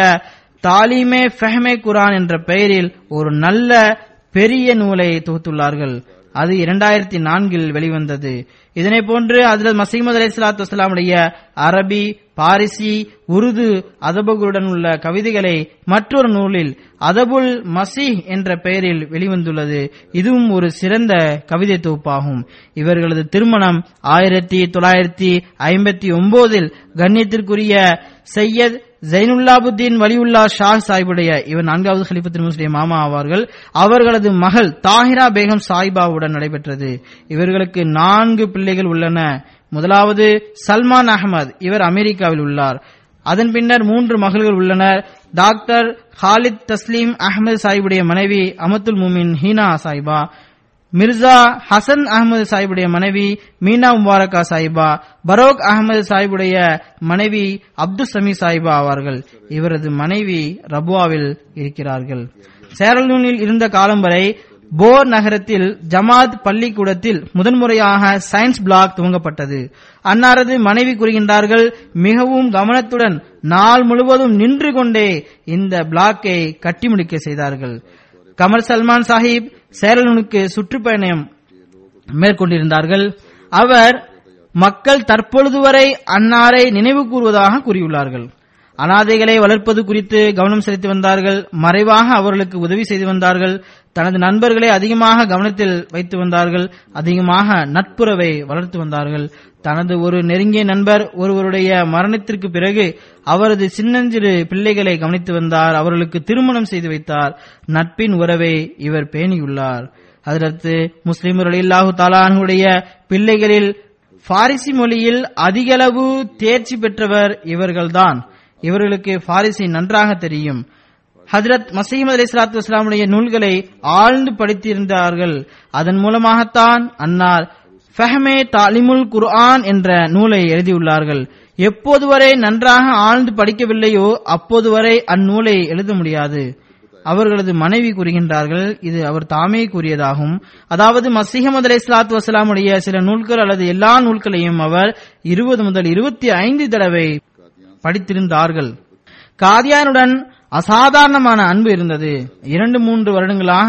C: தாலிமே ஃபெஹமே குரான் என்ற பெயரில் ஒரு நல்ல பெரிய நூலை தொகுத்துள்ளார்கள் அது இரண்டாயிரத்தி நான்கில் வெளிவந்தது இதனை போன்று ஹசரத் மசீமது அலி சலாத்து வசலாமுடைய அரபி பாரிசி உருது அதபுகளுடன் உள்ள கவிதைகளை மற்றொரு நூலில் அதபுல் மசீஹ் என்ற பெயரில் வெளிவந்துள்ளது இதுவும் ஒரு சிறந்த கவிதை தொகுப்பாகும் இவர்களது திருமணம் ஆயிரத்தி தொள்ளாயிரத்தி ஐம்பத்தி ஒன்பதில் கண்ணியத்திற்குரிய சையத் ஜைனுல்லாபுத்தீன் வலியுல்லா ஷா சாஹிபுடைய இவர் நான்காவது ஹலிஃபத்தின் முஸ்லிம் மாமா ஆவார்கள் அவர்களது மகள் தாஹிரா பேகம் சாயிபாவுடன் நடைபெற்றது இவர்களுக்கு நான்கு பிள்ளைகள் உள்ளன முதலாவது சல்மான் அகமது இவர் அமெரிக்காவில் உள்ளார் அதன் பின்னர் மூன்று மகள்கள் உள்ளனர் டாக்டர் ஹாலித் தஸ்லீம் அகமது சாஹிபுடைய மனைவி அமத்துல் முமின் ஹீனா சாஹிபா மிர்சா ஹசன் அகமது சாஹிபுடைய மனைவி மீனா முபாரக்கா சாஹிபா பரோக் அகமது சாஹிபுடைய மனைவி அப்துல் சமி சாஹிபா ஆவார்கள் இவரது மனைவி ரபுவாவில் இருக்கிறார்கள் சேரலூனில் இருந்த காலம் வரை போர் நகரத்தில் ஜமாத் பள்ளிக்கூடத்தில் முதன்முறையாக சயின்ஸ் பிளாக் துவங்கப்பட்டது அன்னாரது மனைவி கூறுகின்றார்கள் மிகவும் கவனத்துடன் நாள் முழுவதும் நின்று கொண்டே இந்த பிளாக்கை கட்டி முடிக்க செய்தார்கள் கமல் சல்மான் சாஹிப் சேரலூனுக்கு சுற்றுப்பயணம் மேற்கொண்டிருந்தார்கள் அவர் மக்கள் தற்பொழுது வரை அன்னாரை நினைவு கூறுவதாக கூறியுள்ளார்கள் அனாதைகளை வளர்ப்பது குறித்து கவனம் செலுத்தி வந்தார்கள் மறைவாக அவர்களுக்கு உதவி செய்து வந்தார்கள் தனது நண்பர்களை அதிகமாக கவனத்தில் வைத்து வந்தார்கள் அதிகமாக நட்புறவை வளர்த்து வந்தார்கள் தனது ஒரு நெருங்கிய நண்பர் ஒருவருடைய மரணத்திற்கு பிறகு அவரது சின்னஞ்சிறு பிள்ளைகளை கவனித்து வந்தார் அவர்களுக்கு திருமணம் செய்து வைத்தார் நட்பின் உறவை இவர் பேணியுள்ளார் அதற்கு முஸ்லிமர் அலில்லாஹு தாலானுடைய பிள்ளைகளில் பாரிசி மொழியில் அதிகளவு தேர்ச்சி பெற்றவர் இவர்கள்தான் இவர்களுக்கு பாரிசி நன்றாக தெரியும் ஹஜரத் மசீமது அலி சலாத்து வஸ்லாமுடைய நூல்களை ஆழ்ந்து படித்திருந்தார்கள் அதன் மூலமாகத்தான் அன்னார் ஃபஹமே தாலிமுல் குர்ஆன் என்ற நூலை எழுதியுள்ளார்கள் எப்போது வரை நன்றாக ஆழ்ந்து படிக்கவில்லையோ அப்போது வரை அந்நூலை எழுத முடியாது அவர்களது மனைவி கூறுகின்றார்கள் இது அவர் தாமே கூறியதாகும் அதாவது மசிஹமது அலை சலாத்து வசலாமுடைய சில நூல்கள் அல்லது எல்லா நூல்களையும் அவர் இருபது முதல் இருபத்தி ஐந்து தடவை படித்திருந்தார்கள் காதியானுடன் அசாதாரணமான அன்பு இருந்தது இரண்டு மூன்று வருடங்களாக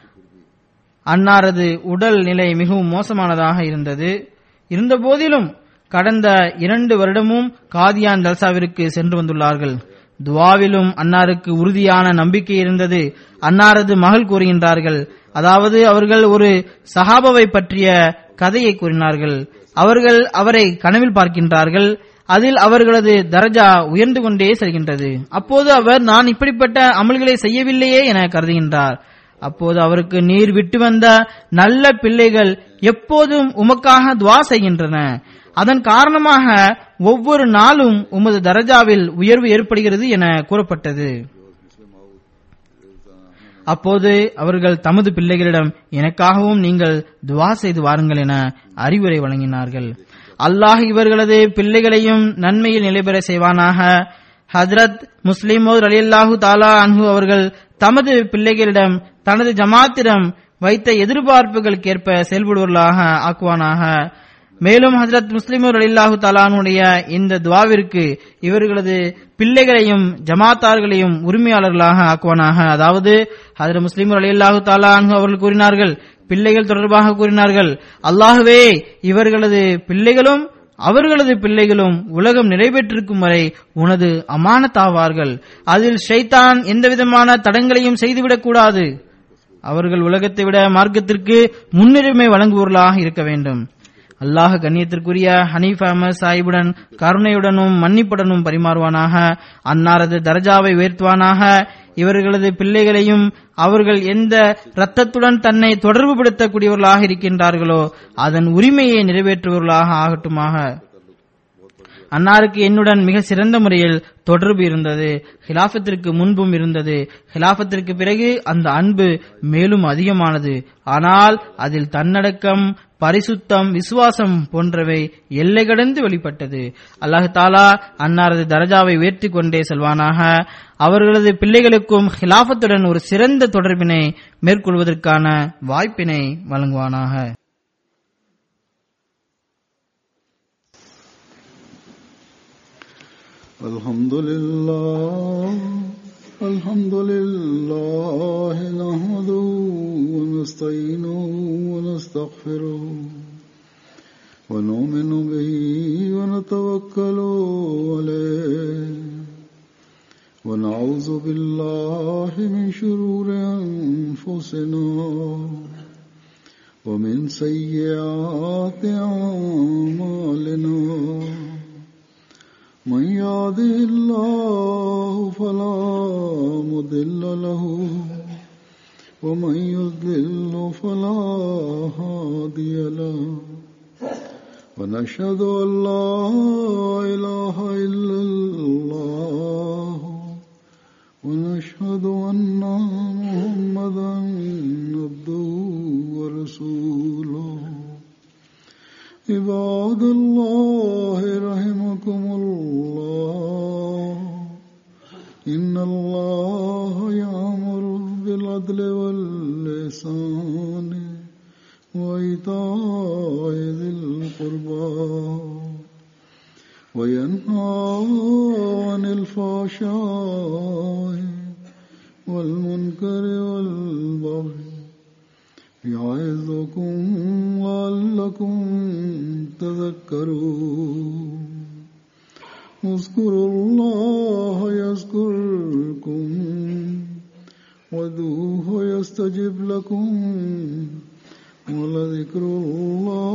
C: அன்னாரது உடல் நிலை மிகவும் மோசமானதாக இருந்தது இருந்த போதிலும் கடந்த இரண்டு வருடமும் காதியான் ஜல்சாவிற்கு சென்று வந்துள்ளார்கள் துவாவிலும் அன்னாருக்கு உறுதியான நம்பிக்கை இருந்தது அன்னாரது மகள் கூறுகின்றார்கள் அதாவது அவர்கள் ஒரு சஹாபாவை பற்றிய கதையை கூறினார்கள் அவர்கள் அவரை கனவில் பார்க்கின்றார்கள் அதில் அவர்களது தரஜா உயர்ந்து கொண்டே செல்கின்றது அப்போது அவர் நான் இப்படிப்பட்ட அமல்களை செய்யவில்லையே என கருதுகின்றார் அப்போது அவருக்கு நீர் விட்டு வந்த நல்ல பிள்ளைகள் எப்போதும் உமக்காக துவா செய்கின்றன அதன் காரணமாக ஒவ்வொரு நாளும் உமது தரஜாவில் உயர்வு ஏற்படுகிறது என கூறப்பட்டது அப்போது அவர்கள் தமது பிள்ளைகளிடம் எனக்காகவும் நீங்கள் துவா செய்து வாருங்கள் என அறிவுரை வழங்கினார்கள் அல்லாஹ் இவர்களது பிள்ளைகளையும் நன்மையில் நிலைபெற செய்வானாக ஹஜரத் முஸ்லிமோர் அலியல்லாஹு தாலா அன்ஹு அவர்கள் தமது பிள்ளைகளிடம் தனது ஜமாத்திடம் வைத்த எதிர்பார்ப்புகளுக்கேற்ப செயல்படுவர்களாக ஆக்குவானாக மேலும் ஹஜரத் முஸ்லிமோர் அலில்லாஹு தாலானுடைய இந்த துவாவிற்கு இவர்களது பிள்ளைகளையும் ஜமாத்தார்களையும் உரிமையாளர்களாக ஆக்குவானாக அதாவது ஹஜரத் முஸ்லிமோர் அலில்லாஹு தாலானு அவர்கள் கூறினார்கள் பிள்ளைகள் தொடர்பாக கூறினார்கள் அல்லாஹுவே இவர்களது பிள்ளைகளும் அவர்களது பிள்ளைகளும் உலகம் நிறைவேற்றிருக்கும் வரை உனது அமானத்தாவார்கள் அதில் ஷைத்தான் எந்தவிதமான தடங்களையும் செய்துவிடக் கூடாது அவர்கள் உலகத்தை விட மார்க்கத்திற்கு முன்னுரிமை வழங்குவோர்களாக இருக்க வேண்டும் அல்லாஹ் கண்ணியத்திற்குரிய ஹனீஃப் அஹமது சாஹிபுடன் கருணையுடனும் மன்னிப்புடனும் பரிமாறுவானாக அன்னாரது தரஜாவை உயர்த்துவானாக இவர்களது பிள்ளைகளையும் அவர்கள் எந்த இரத்தத்துடன் தன்னை தொடர்புபடுத்தக்கூடியவர்களாக இருக்கின்றார்களோ அதன் உரிமையை நிறைவேற்றுபவர்களாக ஆகட்டுமாக அன்னாருக்கு என்னுடன் மிக சிறந்த முறையில் தொடர்பு இருந்தது ஹிலாஃபத்திற்கு முன்பும் இருந்தது ஹிலாஃபத்திற்கு பிறகு அந்த அன்பு மேலும் அதிகமானது ஆனால் அதில் தன்னடக்கம் பரிசுத்தம் விசுவாசம் போன்றவை எல்லை கடந்து வெளிப்பட்டது அல்லாஹு தாலா அன்னாரது தரஜாவை உயர்த்தி கொண்டே செல்வானாக அவர்களது பிள்ளைகளுக்கும் ஹிலாஃபத்துடன் ஒரு சிறந்த தொடர்பினை மேற்கொள்வதற்கான வாய்ப்பினை வழங்குவானாக
B: الحمد لله الحمد لله نحمده ونستعينه ونستغفره ونؤمن به ونتوكل عليه ونعوذ بالله من شرور أنفسنا ومن سيئات أعمالنا من يهده الله فلا مضل له ومن يضلل فلا هادي له ونشهد أن لا إله إلا الله ونشهد أن محمدا عبده ورسوله عباد الله رحمكم الله إن الله يأمر بالعدل واللسان وإيتاء ذي القربى وينهى عن الفحشاء والمنكر والبغي يعظكم لعلكم تذكرون اذكروا الله يذكركم وادعوه يستجب لكم ولذكر الله